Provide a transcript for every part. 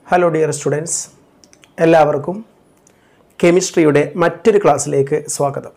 hello dear students എല്ലാവർക്കും കെമിസ്ട്രിയുടെ മറ്റൊരു ക്ലാസ്സിലേക്ക് സ്വാഗതം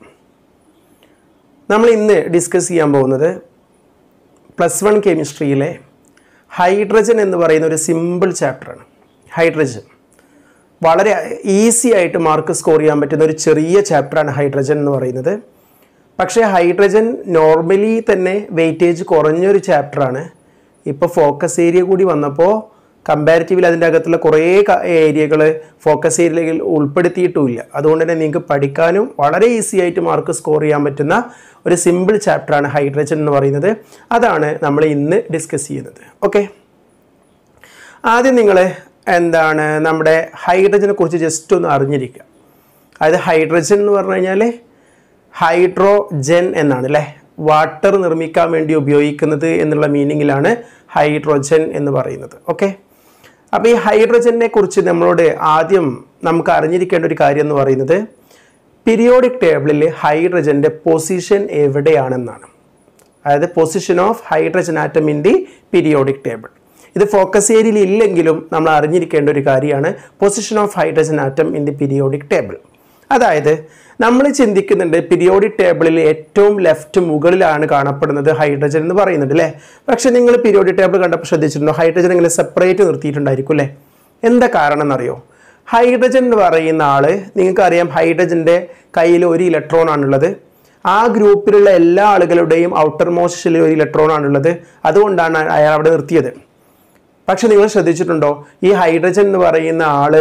നമ്മൾ ഇന്ന് ഡിസ്കസ് ചെയ്യാൻ പോകുന്നത് പ്ലസ് വൺ കെമിസ്ട്രിയിലെ ഹൈഡ്രജൻ എന്ന് പറയുന്ന ഒരു സിമ്പിൾ ചാപ്റ്ററാണ് ഹൈഡ്രജൻ വളരെ ഈസി ആയിട്ട് മാർക്ക് സ്കോർ ചെയ്യാൻ പറ്റുന്ന ഒരു ചെറിയ ചാപ്റ്ററാണ് ഹൈഡ്രജൻ എന്ന് പറയുന്നത് പക്ഷേ ഹൈഡ്രജൻ നോർമലി തന്നെ വെയിറ്റേജ് കുറഞ്ഞൊരു ചാപ്റ്ററാണ് ഇപ്പോൾ ഫോക്കസ് ഏരിയ കൂടി വന്നപ്പോൾ കമ്പാരിറ്റീവ്ലി അതിൻ്റെ അകത്തുള്ള കുറേ ഏരിയകൾ ഫോക്കസ് ഏരിയയിൽ ഉൾപ്പെടുത്തിയിട്ടുമില്ല അതുകൊണ്ട് തന്നെ നിങ്ങൾക്ക് പഠിക്കാനും വളരെ ഈസി ആയിട്ട് മാർക്ക് സ്കോർ ചെയ്യാൻ പറ്റുന്ന ഒരു സിമ്പിൾ ചാപ്റ്ററാണ് ഹൈഡ്രജൻ എന്ന് പറയുന്നത് അതാണ് നമ്മൾ ഇന്ന് ഡിസ്കസ് ചെയ്യുന്നത് ഓക്കെ ആദ്യം നിങ്ങൾ എന്താണ് നമ്മുടെ ഹൈഡ്രജനെ കുറിച്ച് ജസ്റ്റ് ഒന്ന് അറിഞ്ഞിരിക്കുക അതായത് ഹൈഡ്രജൻ എന്ന് പറഞ്ഞു കഴിഞ്ഞാൽ ഹൈഡ്രോജൻ എന്നാണ് അല്ലേ വാട്ടർ നിർമ്മിക്കാൻ വേണ്ടി ഉപയോഗിക്കുന്നത് എന്നുള്ള മീനിങ്ങിലാണ് ഹൈഡ്രോജൻ എന്ന് പറയുന്നത് ഓക്കെ അപ്പോൾ ഈ ഹൈഡ്രജനെ കുറിച്ച് നമ്മളോട് ആദ്യം നമുക്ക് അറിഞ്ഞിരിക്കേണ്ട ഒരു കാര്യം എന്ന് പറയുന്നത് പീരിയോഡിക് ടേബിളിൽ ഹൈഡ്രജൻ്റെ പൊസിഷൻ എവിടെയാണെന്നാണ് അതായത് position of hydrogen atom in the periodic table ഇത് ഫോക്കസ് ഏരിയയിൽ ഇല്ലെങ്കിലും നമ്മൾ അറിഞ്ഞിരിക്കേണ്ട ഒരു കാര്യമാണ് position of hydrogen atom in the periodic table അതായത് നമ്മൾ ചിന്തിക്കുന്നുണ്ട് പീരിയോഡിക് ടേബിളിൽ ഏറ്റവും ലെഫ്റ്റ് മുകളിലാണ് കാണപ്പെടുന്നത് ഹൈഡ്രജൻ എന്ന് പറയുന്നുണ്ട് അല്ലേ പക്ഷേ നിങ്ങൾ പീരിയോഡിക് ടേബിൾ കണ്ടപ്പോൾ ശ്രദ്ധിച്ചിട്ടുണ്ടോ ഹൈഡ്രജൻ ഇങ്ങനെ സെപ്പറേറ്റ് നിർത്തിയിട്ടുണ്ടായിരിക്കും അല്ലേ എന്താ കാരണം എന്നറിയോ ഹൈഡ്രജൻ എന്ന് പറയുന്ന ആള് നിങ്ങൾക്കറിയാം ഹൈഡ്രജൻ്റെ കയ്യിൽ ഒരു ഇലക്ട്രോൺ ആണുള്ളത് ആ ഗ്രൂപ്പിലുള്ള എല്ലാ ആളുകളുടെയും ഔട്ടർ മോസ്റ്റിൽ ഒരു ഇലക്ട്രോൺ ആണുള്ളത് അതുകൊണ്ടാണ് അയാൾ അവിടെ നിർത്തിയത് പക്ഷെ നിങ്ങൾ ശ്രദ്ധിച്ചിട്ടുണ്ടോ ഈ ഹൈഡ്രജൻ എന്ന് പറയുന്ന ആള്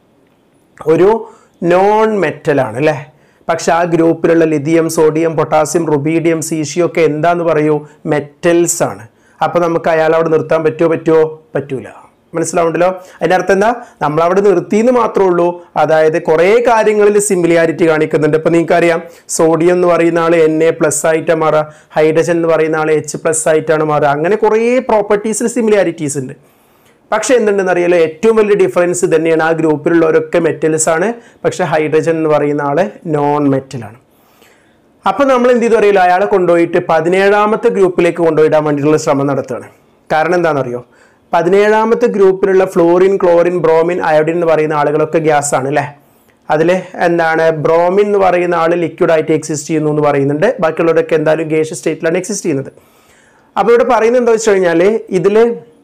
ഒരു നോൺ മെറ്റലാണ് അല്ലേ പക്ഷെ ആ ഗ്രൂപ്പിലുള്ള lithium sodium potassium rubidium caesium ഒക്കെ എന്താന്ന് പറയൂ മെറ്റൽസ് ആണ് അപ്പോൾ നമുക്ക് അയാൾ അവിടെ നിർത്താൻ പറ്റുമോ പറ്റുമോ പറ്റൂല മനസ്സിലാവുണ്ടല്ലോ അതിൻ്റെ അർത്ഥം എന്താ നമ്മൾ അവിടെ നിർത്തിയെന്ന് മാത്രമേ ഉള്ളൂ അതായത് കുറേ കാര്യങ്ങളിൽ സിമിലാരിറ്റി കാണിക്കുന്നുണ്ട് ഇപ്പം നിങ്ങൾക്കറിയാം സോഡിയം എന്ന് പറയുന്ന ആൾ എൻ എ പ്ലസ് ആയിട്ടാണ് മാറുക ഹൈഡ്രജൻ എന്ന് പറയുന്ന ആൾ എച്ച് പ്ലസ് ആയിട്ടാണ് മാറുക അങ്ങനെ കുറേ പ്രോപ്പർട്ടീസിൽ സിമിലാരിറ്റീസ് ഉണ്ട് പക്ഷേ എന്തുണ്ടെന്ന് അറിയാലോ ഏറ്റവും വലിയ ഡിഫറൻസ് തന്നെയാണ് ആ ഗ്രൂപ്പിലുള്ളവരൊക്കെ മെറ്റൽസ് ആണ് പക്ഷേ ഹൈഡ്രജൻ എന്ന് പറയുന്ന ആൾ നോൺ മെറ്റലാണ് അപ്പോൾ നമ്മൾ എന്ത് ചെയ്തു അറിയില്ല അയാളെ കൊണ്ടുപോയിട്ട് പതിനേഴാമത്തെ ഗ്രൂപ്പിലേക്ക് കൊണ്ടുപോയിടാൻ വേണ്ടിയിട്ടുള്ള ശ്രമം നടത്തുകയാണ് കാരണം എന്താണെന്നറിയോ പതിനേഴാമത്തെ ഗ്രൂപ്പിലുള്ള ഫ്ലോറിൻ ക്ലോറിൻ ബ്രോമിൻ അയോഡിൻ എന്ന് പറയുന്ന ആളുകളൊക്കെ ഗ്യാസ് ആണ് അല്ലേ അതിൽ എന്താണ് ബ്രോമിൻ എന്ന് പറയുന്ന ആൾ ലിക്വിഡായിട്ട് എക്സിസ്റ്റ് ചെയ്യുന്നു എന്ന് പറയുന്നുണ്ട് ബാക്കിയുള്ളവരൊക്കെ എന്തായാലും ഗേഷ് സ്റ്റേറ്റിലാണ് എക്സിസ്റ്റ് ചെയ്യുന്നത് അപ്പോൾ ഇവിടെ പറയുന്നത് എന്താ വെച്ച് കഴിഞ്ഞാൽ ഇതിൽ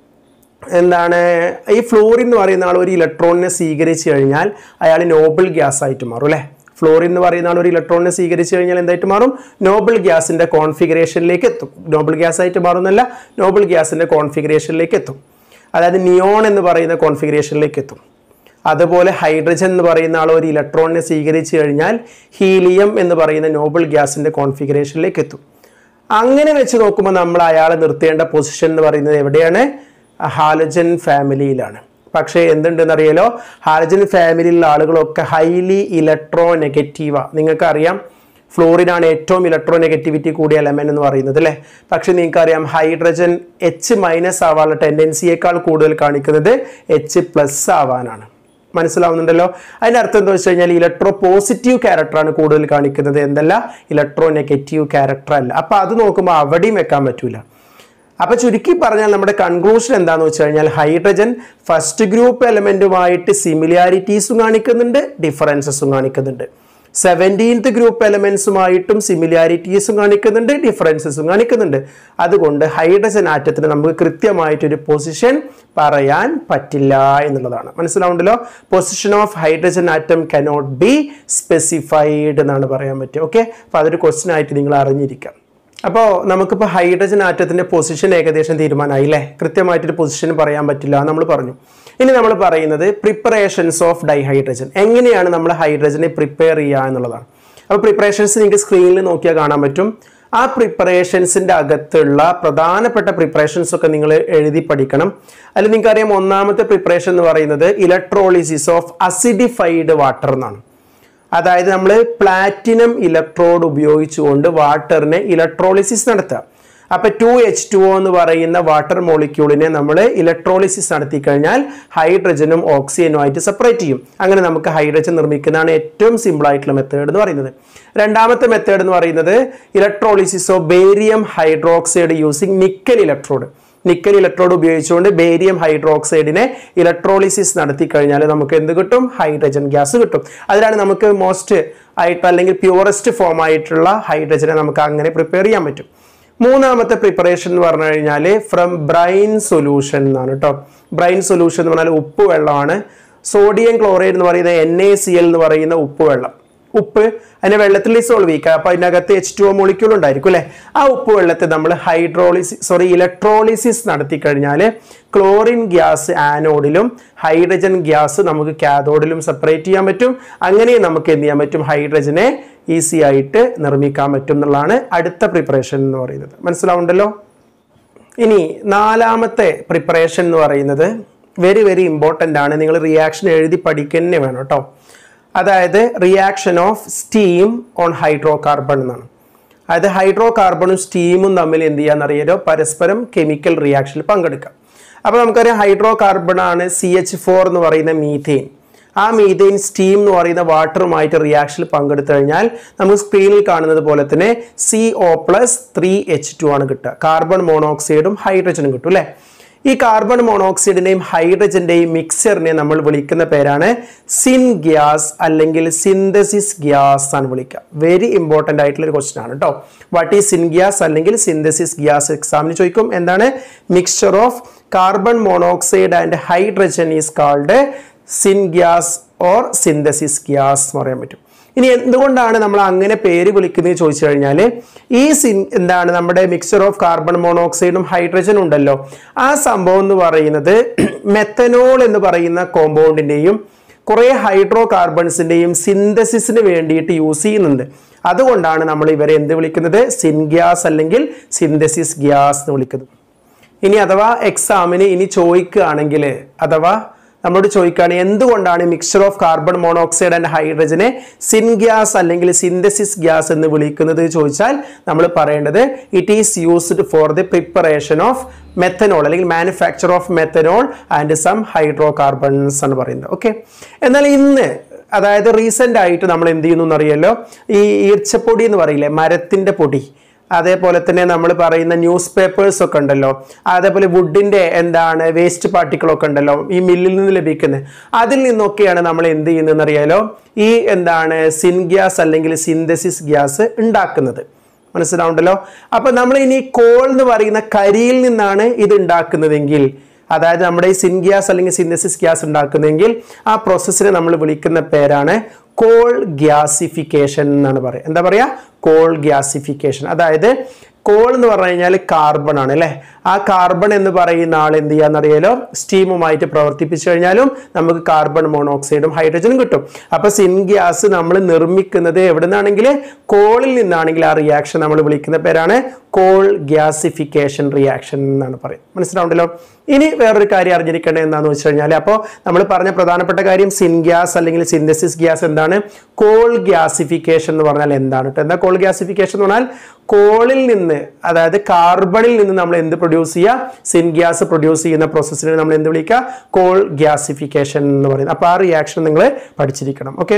എന്താണ് ഈ ഫ്ലോറിൻ എന്ന് പറയുന്ന ആൾ ഒരു ഇലക്ട്രോണിനെ സ്വീകരിച്ചു കഴിഞ്ഞാൽ അയാൾ നോബിൾ ഗ്യാസ് ആയിട്ട് മാറും അല്ലേ ഫ്ലോറിൻ എന്ന് പറയുന്ന ആൾ ഒരു ഇലക്ട്രോണിനെ സ്വീകരിച്ചു കഴിഞ്ഞാൽ എന്തായിട്ട് മാറും നോബിൾ ഗ്യാസിന്റെ കോൺഫിഗറേഷനിലേക്ക് എത്തും നോബിൾ ഗ്യാസ് ആയിട്ട് മാറുന്നല്ല നോബിൾ ഗ്യാസിന്റെ കോൺഫിഗറേഷനിലേക്ക് എത്തും അതായത് നിയോൺ എന്ന് പറയുന്ന കോൺഫിഗറേഷനിലേക്ക് എത്തും അതുപോലെ ഹൈഡ്രജൻ എന്ന് പറയുന്ന ആൾ ഒരു ഇലക്ട്രോണിനെ സ്വീകരിച്ചു കഴിഞ്ഞാൽ ഹീലിയം എന്ന് പറയുന്ന നോബിൾ ഗ്യാസിന്റെ കോൺഫിഗറേഷനിലേക്ക് എത്തും അങ്ങനെ വെച്ച് നോക്കുമ്പോൾ നമ്മൾ അയാളെ നിർത്തേണ്ട പൊസിഷൻ എന്ന് പറയുന്നത് എവിടെയാണ് ഹാലജൻ ഫാമിലിയിലാണ് പക്ഷേ എന്തുണ്ടെന്ന് അറിയാലോ ഹാലജൻ ഫാമിലിയിലുള്ള ആളുകളൊക്കെ ഹൈലി ഇലക്ട്രോ നെഗറ്റീവാ നിങ്ങൾക്കറിയാം ഫ്ലോറിനാണ് ഏറ്റവും ഇലക്ട്രോ നെഗറ്റിവിറ്റി കൂടിയ എലമെന്റ് എന്ന് പറയുന്നത് അല്ലേ പക്ഷെ നിങ്ങൾക്കറിയാം ഹൈഡ്രജൻ എച്ച് മൈനസ് ആവാനുള്ള ടെൻഡൻസിയേക്കാൾ കൂടുതൽ കാണിക്കുന്നത് എച്ച് പ്ലസ് ആവാനാണ് മനസ്സിലാവുന്നുണ്ടല്ലോ അതിൻ്റെ അർത്ഥം എന്താ വെച്ച് കഴിഞ്ഞാൽ ഇലക്ട്രോ പോസിറ്റീവ് ക്യാരക്ടറാണ് കൂടുതൽ കാണിക്കുന്നത് എന്തല്ല ഇലക്ട്രോ നെഗറ്റീവ് ക്യാരക്ടർ അല്ല അപ്പോൾ അത് നോക്കുമ്പോൾ അവിടെയും വെക്കാൻ പറ്റൂല അപ്പൊ ചുരുക്കി പറഞ്ഞാൽ നമ്മുടെ കൺക്ലൂഷൻ എന്താണെന്ന് വെച്ച് കഴിഞ്ഞാൽ ഹൈഡ്രജൻ ഫസ്റ്റ് ഗ്രൂപ്പ് എലമെന്റുമായിട്ട് സിമിലാരിറ്റീസും കാണിക്കുന്നുണ്ട് ഡിഫറൻസസും കാണിക്കുന്നുണ്ട് സെവൻറ്റീൻത്ത് ഗ്രൂപ്പ് എലമെന്റ്സുമായിട്ടും സിമിലാരിറ്റീസും കാണിക്കുന്നുണ്ട് ഡിഫറൻസസും കാണിക്കുന്നുണ്ട് അതുകൊണ്ട് ഹൈഡ്രജൻ ആറ്റത്തിന് നമുക്ക് കൃത്യമായിട്ടൊരു പൊസിഷൻ പറയാൻ പറ്റില്ല എന്നുള്ളതാണ് മനസ്സിലാവുണ്ടല്ലോ position of hydrogen atom cannot be specified എന്നാണ് പറയാൻ പറ്റുക ഓക്കെ അപ്പോൾ അതൊരു ക്വസ്റ്റ്യൻ ആയിട്ട് നിങ്ങൾ അറിഞ്ഞിരിക്കാം അപ്പോൾ നമുക്കിപ്പോൾ ഹൈഡ്രജൻ ആറ്റത്തിൻ്റെ പൊസിഷൻ ഏകദേശം തീരുമാനമായി അല്ലേ കൃത്യമായിട്ടൊരു പൊസിഷൻ പറയാൻ പറ്റില്ല നമ്മൾ പറഞ്ഞു ഇനി നമ്മൾ പറയുന്നത് പ്രിപ്പറേഷൻസ് ഓഫ് ഡൈഹൈഡ്രജൻ എങ്ങനെയാണ് നമ്മൾ ഹൈഡ്രജനെ പ്രിപ്പയർ ചെയ്യുക എന്നുള്ളതാണ് അപ്പോൾ പ്രിപ്പറേഷൻസ് നിങ്ങൾക്ക് സ്ക്രീനിൽ നോക്കിയാൽ കാണാൻ പറ്റും ആ പ്രിപ്പറേഷൻസിൻ്റെ അകത്തുള്ള പ്രധാനപ്പെട്ട പ്രിപ്പറേഷൻസ് ഒക്കെ നിങ്ങൾ എഴുതി പഠിക്കണം അതിൽ നിങ്ങൾക്കറിയാം ഒന്നാമത്തെ പ്രിപ്പറേഷൻ എന്ന് പറയുന്നത് ഇലക്ട്രോളിസിസ് ഓഫ് അസിഡിഫൈഡ് വാട്ടർ എന്നാണ് അതായത് നമ്മൾ പ്ലാറ്റിനം ഇലക്ട്രോഡ് ഉപയോഗിച്ചുകൊണ്ട് വാട്ടറിനെ ഇലക്ട്രോളിസിസ് നടത്തുക അപ്പൊ ടു എച്ച് ടു എന്ന് പറയുന്ന വാട്ടർ മോളിക്യൂളിനെ നമ്മൾ ഇലക്ട്രോളിസിസ് നടത്തി കഴിഞ്ഞാൽ ഹൈഡ്രജനും ഓക്സിജനും ആയിട്ട് സെപ്പറേറ്റ് ചെയ്യും അങ്ങനെ നമുക്ക് ഹൈഡ്രജൻ നിർമ്മിക്കുന്നതാണ് ഏറ്റവും സിമ്പിൾ ആയിട്ടുള്ള മെത്തേഡ് എന്ന് പറയുന്നത് രണ്ടാമത്തെ മെത്തേഡ് എന്ന് പറയുന്നത് electrolysis of barium hydroxide using nickel electrode nickel electrode ഉപയോഗിച്ചുകൊണ്ട് ബേരിയം ഹൈഡ്രോക്സൈഡിനെ ഇലക്ട്രോളിസിസ് നടത്തി കഴിഞ്ഞാൽ നമുക്ക് എന്ത് കിട്ടും ഹൈഡ്രജൻ ഗ്യാസ് കിട്ടും അതിലാണ് നമുക്ക് മോസ്റ്റ് ആയിട്ട് അല്ലെങ്കിൽ പ്യൂറസ്റ്റ് ഫോം ആയിട്ടുള്ള ഹൈഡ്രജനെ നമുക്ക് അങ്ങനെ പ്രിപ്പയർ ചെയ്യാൻ പറ്റും മൂന്നാമത്തെ പ്രിപ്പറേഷൻ എന്ന് പറഞ്ഞു കഴിഞ്ഞാൽ ഫ്രം ബ്രൈൻ സൊല്യൂഷൻ എന്നാണ് കേട്ടോ ബ്രൈൻ സൊല്യൂഷൻ എന്ന് പറഞ്ഞാൽ ഉപ്പ് വെള്ളമാണ് സോഡിയം ക്ലോറൈഡ് എന്ന് പറയുന്ന എൻ എ സി എൽ എന്ന് പറയുന്ന ഉപ്പ് വെള്ളം ഉപ്പ് അതിനെ വെള്ളത്തിൽ ഡിസോൾവ് ചെയ്യിക്കുക അപ്പോൾ അതിനകത്ത് എച്ച് ടു ഒ മോളിക്യൂൾ ഉണ്ടായിരിക്കും അല്ലേ ആ ഉപ്പ് വെള്ളത്തെ നമ്മൾ ഹൈഡ്രോളിസിസ് സോറി ഇലക്ട്രോളിസിസ് നടത്തി കഴിഞ്ഞാൽ ക്ലോറിൻ ഗ്യാസ് ആനോഡിലും ഹൈഡ്രജൻ ഗ്യാസ് നമുക്ക് കാഥോഡിലും സെപ്പറേറ്റ് ചെയ്യാൻ പറ്റും അങ്ങനെ നമുക്ക് എന്ത് ചെയ്യാൻ പറ്റും ഹൈഡ്രജനെ ഈസി ആയിട്ട് നിർമ്മിക്കാൻ പറ്റും എന്നുള്ളതാണ് അടുത്ത പ്രിപ്പറേഷൻ എന്ന് പറയുന്നത് മനസ്സിലാവുണ്ടല്ലോ ഇനി നാലാമത്തെ പ്രിപ്പറേഷൻ എന്ന് പറയുന്നത് വെരി വെരി ഇമ്പോർട്ടൻ്റ് ആണ് നിങ്ങൾ റിയാക്ഷൻ എഴുതി പഠിക്കുക വേണം കേട്ടോ അതായത് reaction of steam on hydrocarbon എന്നാണ് അതായത് ഹൈഡ്രോ കാർബണും സ്റ്റീമും തമ്മിൽ എന്ത് ചെയ്യാന്നറിയാലോ പരസ്പരം കെമിക്കൽ റിയാക്ഷനിൽ പങ്കെടുക്കാം അപ്പോൾ നമുക്കറിയാം ഹൈഡ്രോ കാർബൺ ആണ് സി എച്ച് ഫോർ എന്ന് പറയുന്ന മീഥെയിൻ ആ മീഥെയിൻ സ്റ്റീം എന്ന് പറയുന്ന വാട്ടറുമായിട്ട് റിയാക്ഷനിൽ പങ്കെടുത്തു കഴിഞ്ഞാൽ നമുക്ക് സ്ക്രീനിൽ കാണുന്നത് പോലെ തന്നെ C O plus three H two ആണ് കിട്ടുക കാർബൺ മോണോക്സൈഡും ഹൈഡ്രജനും കിട്ടും അല്ലേ ഈ കാർബൺ മോണോക്സൈഡിന്റെയും ഹൈഡ്രജന്റെയും മിക്സറിനെ നമ്മൾ വിളിക്കുന്ന പേരാണ് സിൻ ഗ്യാസ് അല്ലെങ്കിൽ സിന്തസിസ് ഗ്യാസ് ആണ് വിളിക്കുക വെരി ഇമ്പോർട്ടൻ്റ് ആയിട്ടുള്ള ഒരു ക്വസ്റ്റൻ ആണ് കേട്ടോ വാട്ട് ഈസ് സിൻ ഗ്യാസ് അല്ലെങ്കിൽ സിന്തസിസ് ഗ്യാസ് എക്സാമിന് ചോദിക്കും എന്താണ് mixture of carbon monoxide and hydrogen is called syngas or synthesis gas എന്ന് പറയാൻ പറ്റും ഇനി എന്തുകൊണ്ടാണ് നമ്മൾ അങ്ങനെ പേര് വിളിക്കുന്നത് ചോദിച്ചു കഴിഞ്ഞാൽ ഈ സിൻ എന്താണ് നമ്മുടെ മിക്സർ ഓഫ് കാർബൺ മോണോക്സൈഡും ഹൈഡ്രജനും ഉണ്ടല്ലോ ആ സംഭവം എന്ന് പറയുന്നത് മെത്തനോൾ എന്ന് പറയുന്ന കോമ്പൗണ്ടിൻ്റെയും കുറേ ഹൈഡ്രോ കാർബൺസിൻ്റെയും സിന്തസിസിന് വേണ്ടിയിട്ട് യൂസ് ചെയ്യുന്നുണ്ട് അതുകൊണ്ടാണ് നമ്മൾ ഇവരെ എന്ത് വിളിക്കുന്നത് സിൻ ഗ്യാസ് അല്ലെങ്കിൽ സിന്തസിസ് ഗ്യാസ് എന്ന് വിളിക്കുന്നത് ഇനി അഥവാ എക്സാമിന് ഇനി ചോദിക്കുകയാണെങ്കിൽ അഥവാ നമ്മളോട് ചോദിക്കുകയാണ് എന്തുകൊണ്ടാണ് mixture of carbon monoxide and ഹൈഡ്രജനെ സിൻ ഗ്യാസ് അല്ലെങ്കിൽ സിന്തസിസ് ഗ്യാസ് എന്ന് വിളിക്കുന്നത് ചോദിച്ചാൽ നമ്മൾ പറയേണ്ടത് it is used for the preparation of methanol അല്ലെങ്കിൽ manufacture of methanol and some hydrocarbons എന്ന് പറയുന്നത് ഓക്കെ എന്നാൽ ഇന്ന് അതായത് റീസെൻ്റ് ആയിട്ട് നമ്മൾ എന്ത് ചെയ്യുന്നു എന്നറിയാലോ ഈ ഈർച്ചപ്പൊടി എന്ന് പറയില്ലേ മരത്തിൻ്റെ പൊടി അതേപോലെ തന്നെ നമ്മൾ പറയുന്ന ന്യൂസ് പേപ്പേഴ്സ് ഒക്കെ ഉണ്ടല്ലോ അതേപോലെ വുഡിന്റെ എന്താണ് വേസ്റ്റ് പാർട്ടിക്കിളൊക്കെ ഉണ്ടല്ലോ ഈ മില്ലിൽ നിന്ന് ലഭിക്കുന്നത് അതിൽ നിന്നൊക്കെയാണ് നമ്മൾ എന്ത് ചെയ്യുന്നതെന്ന് അറിയാലോ ഈ എന്താണ് സിൻ ഗ്യാസ് അല്ലെങ്കിൽ സിന്തസിസ് ഗ്യാസ് ഉണ്ടാക്കുന്നത് മനസ്സിലാവുണ്ടല്ലോ അപ്പൊ നമ്മൾ ഇനി കോൾ എന്ന് പറയുന്ന കരിയിൽ നിന്നാണ് ഇത് ഉണ്ടാക്കുന്നതെങ്കിൽ അതായത് നമ്മുടെ ഈ സിൻ ഗ്യാസ് അല്ലെങ്കിൽ സിന്തസിസ് ഗ്യാസ് ഉണ്ടാക്കുന്നതെങ്കിൽ ആ പ്രോസസ്സിനെ നമ്മൾ വിളിക്കുന്ന പേരാണ് കോൾ ഗ്യാസിഫിക്കേഷൻ എന്നാണ് പറയുക എന്താ പറയുക കോൾ ഗ്യാസിഫിക്കേഷൻ അതായത് കോൾ എന്ന് പറഞ്ഞു കഴിഞ്ഞാൽ കാർബൺ ആണ് അല്ലേ ആ കാർബൺ എന്ന് പറയുന്ന ആൾ എന്ത് ചെയ്യാന്നറിയാലോ സ്റ്റീമുമായിട്ട് പ്രവർത്തിപ്പിച്ചു കഴിഞ്ഞാലും നമുക്ക് കാർബൺ മോണോക്സൈഡും ഹൈഡ്രജനും കിട്ടും അപ്പൊ സിൻ ഗ്യാസ് നമ്മൾ നിർമ്മിക്കുന്നത് എവിടെ നിന്നാണെങ്കിൽ കോളിൽ നിന്നാണെങ്കിൽ ആ റിയാക്ഷൻ നമ്മൾ വിളിക്കുന്ന പേരാണ് കോൾ ഗ്യാസിഫിക്കേഷൻ റിയാക്ഷൻ എന്നാണ് പറയുന്നത് മനസ്സിലാവുണ്ടല്ലോ ഇനി വേറൊരു കാര്യം അറിഞ്ഞിരിക്കേണ്ടത് എന്താണെന്ന് വെച്ച് കഴിഞ്ഞാൽ അപ്പോൾ നമ്മൾ പറഞ്ഞ പ്രധാനപ്പെട്ട കാര്യം സിൻ ഗ്യാസ് അല്ലെങ്കിൽ സിന്തസിസ് ഗ്യാസ് എന്താണ് കോൾ ഗ്യാസിഫിക്കേഷൻ എന്ന് പറഞ്ഞാൽ എന്താണ് കേട്ടോ എന്താ കോൾ ഗ്യാസിഫിക്കേഷൻ എന്ന് പറഞ്ഞാൽ കോളിൽ നിന്ന് അതായത് കാർബണിൽ നിന്ന് നമ്മൾ എന്ത് പ്രൊഡ്യൂസ് ചെയ്യുക സിൻ ഗ്യാസ് പ്രൊഡ്യൂസ് ചെയ്യുന്ന പ്രോസസ്സിനെ നമ്മൾ എന്ത് വിളിക്കുക കോൾ ഗ്യാസിഫിക്കേഷൻ എന്ന് പറയുന്നത് അപ്പോൾ ആ റിയാക്ഷൻ നിങ്ങൾ പഠിച്ചിരിക്കണം ഓക്കെ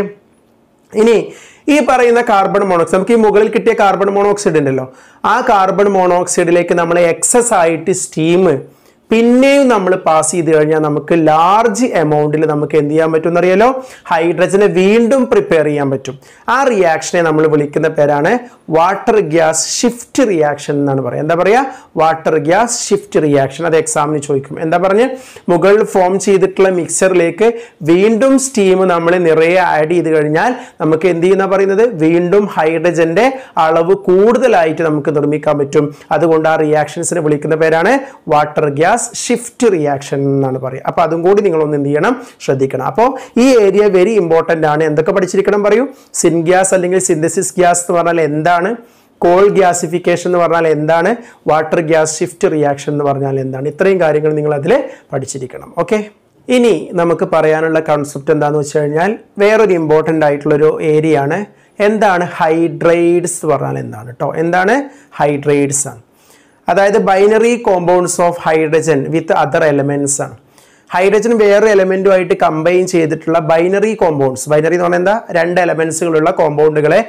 ഇനി ഈ പറയുന്ന കാർബൺ മോണോക്സൈഡ് നമുക്ക് ഈ മുകളിൽ കിട്ടിയ കാർബൺ മോണോക്സൈഡ് ഉണ്ടല്ലോ ആ കാർബൺ മോണോക്സൈഡിലേക്ക് നമ്മൾ എക്സസ് ആയിട്ട് സ്റ്റീം പിന്നെയും നമ്മൾ പാസ് ചെയ്ത് കഴിഞ്ഞാൽ നമുക്ക് ലാർജ് എമൗണ്ടിൽ നമുക്ക് എന്ത് ചെയ്യാൻ പറ്റും എന്നറിയാലോ ഹൈഡ്രജനെ വീണ്ടും പ്രിപ്പയർ ചെയ്യാൻ പറ്റും ആ റിയാക്ഷനെ നമ്മൾ വിളിക്കുന്ന പേരാണ് വാട്ടർ ഗ്യാസ് ഷിഫ്റ്റ് റിയാക്ഷൻ എന്നാണ് പറയുക എന്താ പറയുക വാട്ടർ ഗ്യാസ് ഷിഫ്റ്റ് റിയാക്ഷൻ അത് എക്സാമിന് ചോദിക്കും എന്താ പറഞ്ഞ് മുകളിൽ ഫോം ചെയ്തിട്ടുള്ള മിക്സറിലേക്ക് വീണ്ടും സ്റ്റീം നമ്മൾ നിറയെ ആഡ് ചെയ്ത് കഴിഞ്ഞാൽ നമുക്ക് എന്ത് ചെയ്യുന്ന പറയുന്നത് വീണ്ടും ഹൈഡ്രജന്റെ അളവ് കൂടുതലായിട്ട് നമുക്ക് നിർമ്മിക്കാൻ പറ്റും അതുകൊണ്ട് ആ റിയാക്ഷൻസിനെ വിളിക്കുന്ന പേരാണ് വാട്ടർ ഗ്യാസ് ഷിഫ്റ്റ് റിയാക്ഷൻ എന്നാണ് പറയുക അപ്പോൾ അതും കൂടി നിങ്ങളൊന്ന് എന്ത് ചെയ്യണം ശ്രദ്ധിക്കണം അപ്പോൾ ഈ ഏരിയ വെരി ഇമ്പോർട്ടൻ്റ് ആണ് എന്തൊക്കെ പഠിച്ചിരിക്കണം പറയൂ സിൻ ഗ്യാസ് അല്ലെങ്കിൽ സിന്തസിസ് ഗ്യാസ് എന്ന് പറഞ്ഞാൽ എന്താണ് കോൾ ഗ്യാസിഫിക്കേഷൻ എന്ന് പറഞ്ഞാൽ എന്താണ് വാട്ടർ ഗ്യാസ് ഷിഫ്റ്റ് റിയാക്ഷൻ എന്ന് പറഞ്ഞാൽ എന്താണ് ഇത്രയും കാര്യങ്ങൾ നിങ്ങൾ അതിൽ പഠിച്ചിരിക്കണം ഓക്കെ ഇനി നമുക്ക് പറയാനുള്ള കൺസെപ്റ്റ് എന്താണെന്ന് വെച്ച് കഴിഞ്ഞാൽ വേറൊരു ഇമ്പോർട്ടൻ്റ് ആയിട്ടുള്ളൊരു ഏരിയ ആണ് എന്താണ് ഹൈഡ്രൈഡ്സ് എന്ന് പറഞ്ഞാൽ എന്താണ് കേട്ടോ എന്താണ് ഹൈഡ്രൈഡ്സ് ആണ് അതായത് binary compounds of hydrogen with other elements ആണ് ഹൈഡ്രജൻ വേറെ എലമെന്റുമായിട്ട് കമ്പൈൻ ചെയ്തിട്ടുള്ള ബൈനറി കോമ്പൗണ്ട്സ് ബൈനറി എന്ന് പറഞ്ഞാൽ എന്താ രണ്ട് എലമെന്റ്സുകളുള്ള കോമ്പൗണ്ടുകളെ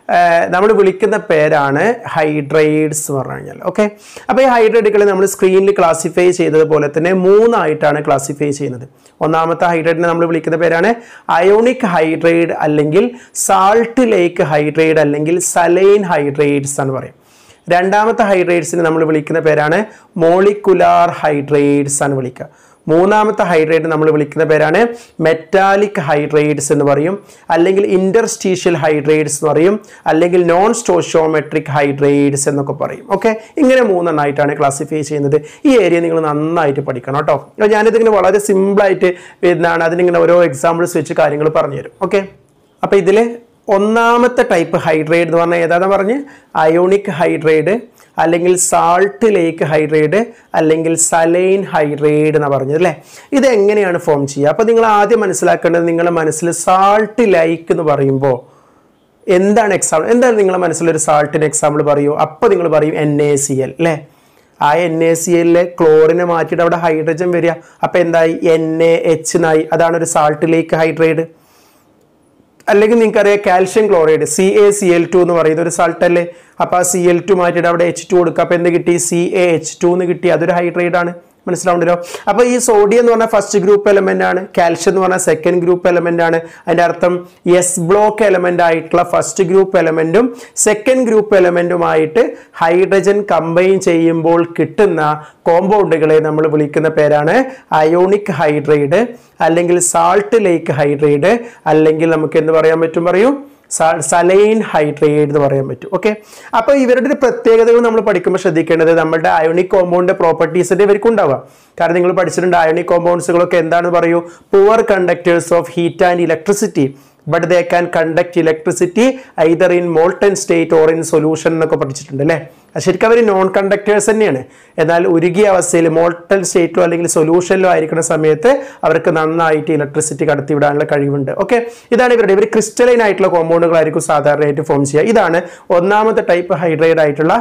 നമ്മൾ വിളിക്കുന്ന പേരാണ് ഹൈഡ്രൈഡ്സ് എന്ന് പറഞ്ഞു കഴിഞ്ഞാൽ ഓക്കെ അപ്പോൾ ഈ ഹൈഡ്രൈഡുകളെ നമ്മൾ സ്ക്രീനിൽ ക്ലാസിഫൈ ചെയ്തതുപോലെ തന്നെ മൂന്നായിട്ടാണ് ക്ലാസിഫൈ ചെയ്യുന്നത് ഒന്നാമത്തെ ഹൈഡ്രൈഡിനെ നമ്മൾ വിളിക്കുന്ന പേരാണ് അയോണിക് ഹൈഡ്രൈഡ് അല്ലെങ്കിൽ സാൾട്ട് ലേക്ക് ഹൈഡ്രൈഡ് അല്ലെങ്കിൽ സലൈൻ ഹൈഡ്രൈഡ്സ് എന്ന് പറയും രണ്ടാമത്തെ ഹൈഡ്രേറ്റ്സിനെ നമ്മൾ വിളിക്കുന്ന പേരാണ് മോളിക്കുലാർ ഹൈഡ്രേറ്റ്സ് എന്ന് വിളിക്കുക മൂന്നാമത്തെ ഹൈഡ്രേറ്റ് നമ്മൾ വിളിക്കുന്ന പേരാണ് മെറ്റാലിക് ഹൈഡ്രേറ്റ്സ് എന്ന് പറയും അല്ലെങ്കിൽ ഇന്റർസ്റ്റീഷ്യൽ ഹൈഡ്രേറ്റ്സ് എന്ന് പറയും അല്ലെങ്കിൽ നോൺ സ്റ്റോഷോമെട്രിക് ഹൈഡ്രേറ്റ്സ് എന്നൊക്കെ പറയും ഓക്കെ ഇങ്ങനെ മൂന്നെണ്ണമായിട്ടാണ് ക്ലാസിഫൈ ചെയ്യുന്നത് ഈ ഏരിയ നിങ്ങൾ നന്നായിട്ട് പഠിക്കണം കേട്ടോ അപ്പോൾ ഞാനിതിങ്ങനെ വളരെ സിമ്പിളായിട്ട് എന്താണ് അതിനിങ്ങനെ ഓരോ എക്സാമ്പിൾസ് വെച്ച് കാര്യങ്ങൾ പറഞ്ഞുതരും ഓക്കെ അപ്പോൾ ഇതിൽ ഒന്നാമത്തെ ടൈപ്പ് ഹൈഡ്രേറ്റ് എന്ന് പറഞ്ഞാൽ ഏതാണെന്ന് പറഞ്ഞ് അയോണിക് ഹൈഡ്രേറ്റ് അല്ലെങ്കിൽ സാൾട്ട് ലേക്ക് ഹൈഡ്രേറ്റ് അല്ലെങ്കിൽ സലൈൻ ഹൈഡ്രേറ്റ് എന്ന് പറഞ്ഞത് അല്ലേ ഇത് എങ്ങനെയാണ് ഫോം ചെയ്യുക അപ്പോൾ നിങ്ങൾ ആദ്യം മനസ്സിലാക്കേണ്ടത് നിങ്ങളുടെ മനസ്സിൽ സാൾട്ട് ലൈക്ക് എന്ന് പറയുമ്പോൾ എന്താണ് എക്സാമ്പിൾ എന്താണ് നിങ്ങളുടെ മനസ്സിലൊരു സാൾട്ടിന് എക്സാമ്പിൾ പറയൂ അപ്പോൾ നിങ്ങൾ പറയും എൻ എ സി എൽ അല്ലേ ആ എൻ എ സി എല്ലിലെ ക്ലോറിനെ മാറ്റിയിട്ട് അവിടെ ഹൈഡ്രജൻ വരിക അപ്പോൾ എന്തായി എൻ എ എച്ച് എന്നായി അതാണ് ഒരു സാൾട്ട് ലേക്ക് ഹൈഡ്രേറ്റ് അല്ലെങ്കിൽ നിങ്ങൾക്കറിയാം calcium chloride C A C L two എന്ന് പറയുന്ന ഒരു സൾട്ട് അല്ലേ അപ്പോൾ ആ സി എൽ ടു മാറ്റിയിട്ട് അവിടെ എച്ച് ടു കൊടുക്കുക അപ്പോൾ എന്ത് കിട്ടി സി എ എച്ച് ടു എന്ന് കിട്ടി അതൊരു ഹൈഡ്രേറ്റ് ആണ് മനസ്സിലാവുണ്ടല്ലോ അപ്പോൾ ഈ സോഡിയം എന്ന് പറഞ്ഞാൽ ഫസ്റ്റ് ഗ്രൂപ്പ് എലമെന്റ് ആണ് കാൽഷ്യം എന്ന് പറഞ്ഞാൽ സെക്കൻഡ് ഗ്രൂപ്പ് എലമെന്റ് ആണ് അതിന്റെ അർത്ഥം എസ് ബ്ലോക്ക് എലമെന്റ് ആയിട്ടുള്ള ഫസ്റ്റ് ഗ്രൂപ്പ് എലമെന്റും സെക്കൻഡ് ഗ്രൂപ്പ് എലമെന്റുമായിട്ട് ഹൈഡ്രജൻ കമ്പൈൻ ചെയ്യുമ്പോൾ കിട്ടുന്ന കോമ്പൗണ്ടുകളെ നമ്മൾ വിളിക്കുന്ന പേരാണ് അയോണിക് ഹൈഡ്രേറ്റ് അല്ലെങ്കിൽ സാൾട്ട് ലേക്ക് ഹൈഡ്രേറ്റ് അല്ലെങ്കിൽ നമുക്ക് എന്ത് പറയാൻ പറ്റും പറയൂ സലൈൻ ഹൈഡ്രേറ്റ് എന്ന് പറയാൻ പറ്റും ഓക്കെ അപ്പോൾ ഇവരുടെ ഒരു പ്രത്യേകതകൾ നമ്മൾ പഠിക്കുമ്പോൾ ശ്രദ്ധിക്കേണ്ടത് നമ്മുടെ അയോണിക് കോമ്പൗണ്ട് പ്രോപ്പർട്ടീസിന്റെ ഇവർക്ക് ഉണ്ടാവാം കാരണം നിങ്ങൾ പഠിച്ചിട്ടുണ്ട് അയോണിക് കോമ്പൗണ്ട്സുകളൊക്കെ എന്താണെന്ന് പറയൂ poor conductors of heat and electricity but they can conduct electricity either in molten state or in solution എന്നൊക്കെ പഠിച്ചിട്ടുണ്ട് അല്ലേ അത് ശരിക്കും അവർ നോൺ കണ്ടക്ടേഴ്സ് തന്നെയാണ് എന്നാൽ ഉരുകിയ അവസ്ഥയിൽ മോൾട്ടൻ സ്റ്റേറ്റിലോ അല്ലെങ്കിൽ സൊല്യൂഷനിലോ ആയിരിക്കുന്ന സമയത്ത് അവർക്ക് നന്നായിട്ട് ഇലക്ട്രിസിറ്റി കടത്തിവിടാനുള്ള കഴിവുണ്ട് ഓക്കെ ഇതാണ് ഇവരുടെ ഇവർ ക്രിസ്റ്റലൈൻ ആയിട്ടുള്ള കോമ്പൗണ്ടുകളായിരിക്കും സാധാരണയായിട്ട് ഫോം ചെയ്യുക ഇതാണ് ഒന്നാമത്തെ ടൈപ്പ് ഹൈഡ്രേറ്റ് ആയിട്ടുള്ള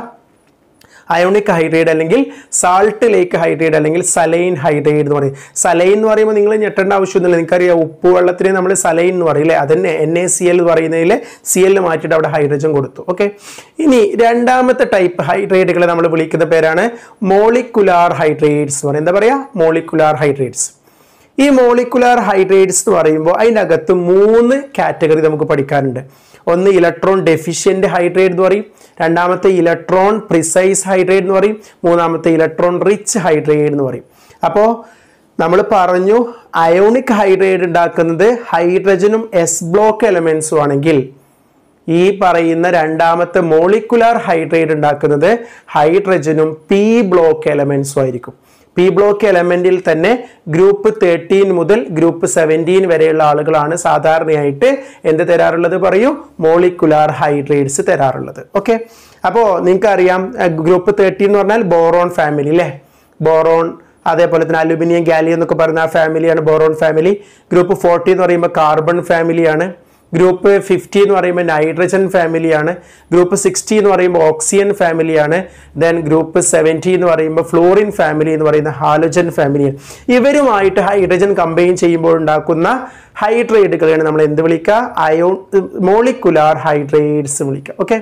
അയോണിക് ഹൈഡ്രേറ്റ് അല്ലെങ്കിൽ സാൾട്ട് ലേക്ക് ഹൈഡ്രേറ്റ് അല്ലെങ്കിൽ സലൈൻ ഹൈഡ്രേറ്റ് എന്ന് പറയും സലൈൻ എന്ന് പറയുമ്പോൾ നിങ്ങൾ ഞെട്ടേണ്ട ആവശ്യമൊന്നുമില്ല നിങ്ങൾക്കറിയാം ഉപ്പ് വെള്ളത്തിന് നമ്മൾ സലൈൻ എന്ന് പറയില്ലേ അതന്നെ എൻ എ സി എൽ എന്ന് പറയുന്നതിൽ സി എൽ മാറ്റിയിട്ട് അവിടെ ഹൈഡ്രജൻ കൊടുത്തു ഓക്കെ ഇനി രണ്ടാമത്തെ ടൈപ്പ് ഹൈഡ്രേറ്റുകളെ നമ്മൾ വിളിക്കുന്ന പേരാണ് മോളിക്കുലാർ ഹൈഡ്രേറ്റ്സ് എന്ന് പറയും എന്താ പറയുക മോളിക്കുലാർ ഹൈഡ്രേറ്റ്സ് ഈ മോളിക്കുലാർ ഹൈഡ്രേറ്റ്സ് എന്ന് പറയുമ്പോൾ അതിൻ്റെ അകത്ത് മൂന്ന് കാറ്റഗറി നമുക്ക് പഠിക്കാനുണ്ട് ഒന്ന് ഇലക്ട്രോൺ ഡെഫിഷ്യൻ്റ് ഹൈഡ്രേറ്റ് എന്ന് പറയും രണ്ടാമത്തെ ഇലക്ട്രോൺ പ്രിസൈസ് ഹൈഡ്രേറ്റ് എന്ന് പറയും മൂന്നാമത്തെ ഇലക്ട്രോൺ റിച്ച് ഹൈഡ്രേറ്റ് എന്ന് പറയും അപ്പോൾ നമ്മൾ പറഞ്ഞു അയോണിക് ഹൈഡ്രേറ്റ് ഉണ്ടാക്കുന്നത് ഹൈഡ്രജനും എസ് ബ്ലോക്ക് എലമെൻസും ആണെങ്കിൽ ഈ പറയുന്ന രണ്ടാമത്തെ മോളിക്കുലാർ ഹൈഡ്രേറ്റ് ഉണ്ടാക്കുന്നത് ഹൈഡ്രജനും പി ബ്ലോക്ക് എലമെൻസും ആയിരിക്കും പി ബ്ലോക്ക് എലമെന്റിൽ തന്നെ ഗ്രൂപ്പ് തേർട്ടീൻ മുതൽ ഗ്രൂപ്പ് സെവൻറ്റീൻ വരെയുള്ള ആളുകളാണ് സാധാരണയായിട്ട് എന്ത് തരാറുള്ളത് പറയൂ മോളിക്കുലാർ ഹൈഡ്രേറ്റ്സ് തരാറുള്ളത് ഓക്കെ അപ്പോൾ നിങ്ങൾക്കറിയാം ഗ്രൂപ്പ് തേർട്ടീൻ എന്ന് പറഞ്ഞാൽ ബോറോൺ ഫാമിലി അല്ലേ ബോറോൺ അതേപോലെ തന്നെ അലുമിനിയം ഗാലി എന്നൊക്കെ പറയുന്ന ആ ഫാമിലിയാണ് ബോറോൺ ഫാമിലി ഗ്രൂപ്പ് ഫോർട്ടി എന്ന് പറയുമ്പോൾ കാർബൺ ഫാമിലിയാണ് ഗ്രൂപ്പ് ഫിഫ്റ്റി എന്ന് പറയുമ്പോൾ നൈട്രജൻ ഫാമിലിയാണ് ഗ്രൂപ്പ് സിക്സ്റ്റി എന്ന് പറയുമ്പോൾ ഓക്സിജൻ ഫാമിലിയാണ് ദെൻ ഗ്രൂപ്പ് സെവൻറ്റി എന്ന് പറയുമ്പോൾ ഫ്ലോറിൻ ഫാമിലി എന്ന് പറയുന്ന ഹാലോജൻ ഫാമിലിയാണ് ഇവരുമായിട്ട് ഹൈഡ്രജൻ കമ്പൈൻ ചെയ്യുമ്പോൾ ഉണ്ടാക്കുന്ന ഹൈഡ്രേറ്റുകളെയാണ് നമ്മൾ എന്ത് വിളിക്കുക അയോൺ മോളിക്കുലാർ ഹൈഡ്രേറ്റ്സ് വിളിക്കുക ഓക്കെ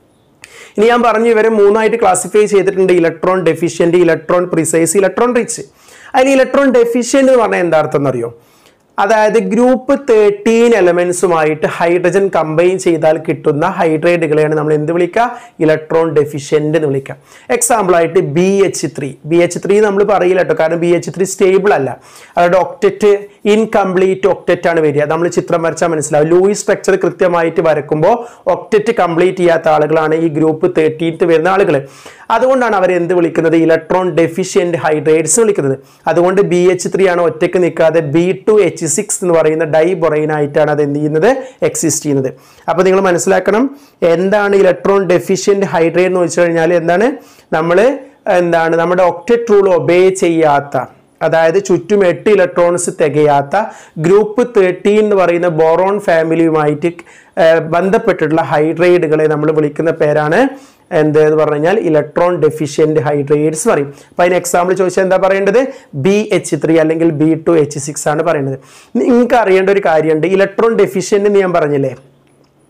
ഇനി ഞാൻ പറഞ്ഞു ഇവരെ മൂന്നായിട്ട് ക്ലാസിഫൈ ചെയ്തിട്ടുണ്ട് electron deficient electron precise electron rich അതിൽ ഇലക്ട്രോൺ ഡെഫിഷ്യൻ്റ് എന്ന് പറഞ്ഞാൽ എന്താ അർത്ഥം എന്നറിയോ അതായത് ഗ്രൂപ്പ് തേർട്ടീൻ എലമെന്റ്സുമായിട്ട് ഹൈഡ്രജൻ കമ്പൈൻ ചെയ്താൽ കിട്ടുന്ന ഹൈഡ്രേറ്റുകളെയാണ് നമ്മൾ എന്ത് വിളിക്കുക ഇലക്ട്രോൺ ഡെഫിഷ്യൻ്റ് എന്ന് വിളിക്കുക എക്സാമ്പിൾ ആയിട്ട് B H three B H three നമ്മൾ പറയില്ല കേട്ടോ കാരണം ബി എച്ച് ത്രീ സ്റ്റേബിൾ അല്ല അതായത് ഒക്റ്ററ്റ് ഇൻകംപ്ലീറ്റ് ഒക്റ്ററ്റ് ആണ് വരിക നമ്മൾ ചിത്രം വരച്ചാൽ മനസ്സിലാവും ലൂയി സ്ട്രക്ചർ കൃത്യമായിട്ട് വരക്കുമ്പോൾ ഒക്റ്ററ്റ് കംപ്ലീറ്റ് ചെയ്യാത്ത ആളുകളാണ് ഈ ഗ്രൂപ്പ് തേർട്ടീൻത്ത് വരുന്ന ആളുകൾ അതുകൊണ്ടാണ് അവർ എന്ത് വിളിക്കുന്നത് ഇലക്ട്രോൺ ഡെഫിഷ്യൻറ്റ് ഹൈഡ്രേറ്റ്സ് വിളിക്കുന്നത് അതുകൊണ്ട് ബി എച്ച് ത്രീ ആണ് ഒറ്റയ്ക്ക് നിൽക്കാതെ ബി ടു എച്ച് സിക്സ് എന്ന് പറയുന്ന ഡൈ ബൊറൈനായിട്ടാണ് അത് എന്ത് ചെയ്യുന്നത് എക്സിസ്റ്റ് ചെയ്യുന്നത് അപ്പോൾ നിങ്ങൾ മനസ്സിലാക്കണം എന്താണ് ഇലക്ട്രോൺ ഡെഫിഷ്യൻറ്റ് ഹൈഡ്രേറ്റ് എന്ന് വെച്ച് കഴിഞ്ഞാൽ എന്താണ് നമ്മൾ എന്താണ് നമ്മുടെ ഒക്റ്ററ്റ് റൂൾ ഒബേ ചെയ്യാത്ത അതായത് ചുറ്റും എട്ട് ഇലക്ട്രോൺസ് തികയാത്ത ഗ്രൂപ്പ് തേർട്ടീൻ എന്ന് പറയുന്ന ബോറോൺ ഫാമിലിയുമായിട്ട് ഏർ, ബന്ധപ്പെട്ടിട്ടുള്ള ഹൈഡ്രേറ്റുകളെ നമ്മൾ വിളിക്കുന്ന പേരാണ് എന്ത് എന്ന് പറഞ്ഞു കഴിഞ്ഞാൽ ഇലക്ട്രോൺ ഡെഫിഷ്യൻറ്റ് ഹൈഡ്രേറ്റ്സ് പറയും അപ്പോൾ അതിന് എക്സാമ്പിൾ ചോദിച്ചാൽ എന്താ പറയേണ്ടത് ബി എച്ച് ത്രീ അല്ലെങ്കിൽ ബി ടു എച്ച് സിക്സ് ആണ് പറയുന്നത് നിങ്ങൾക്ക് അറിയേണ്ട ഒരു കാര്യമുണ്ട് ഇലക്ട്രോൺ ഡെഫിഷ്യൻ്റ് എന്ന് ഞാൻ പറഞ്ഞില്ലേ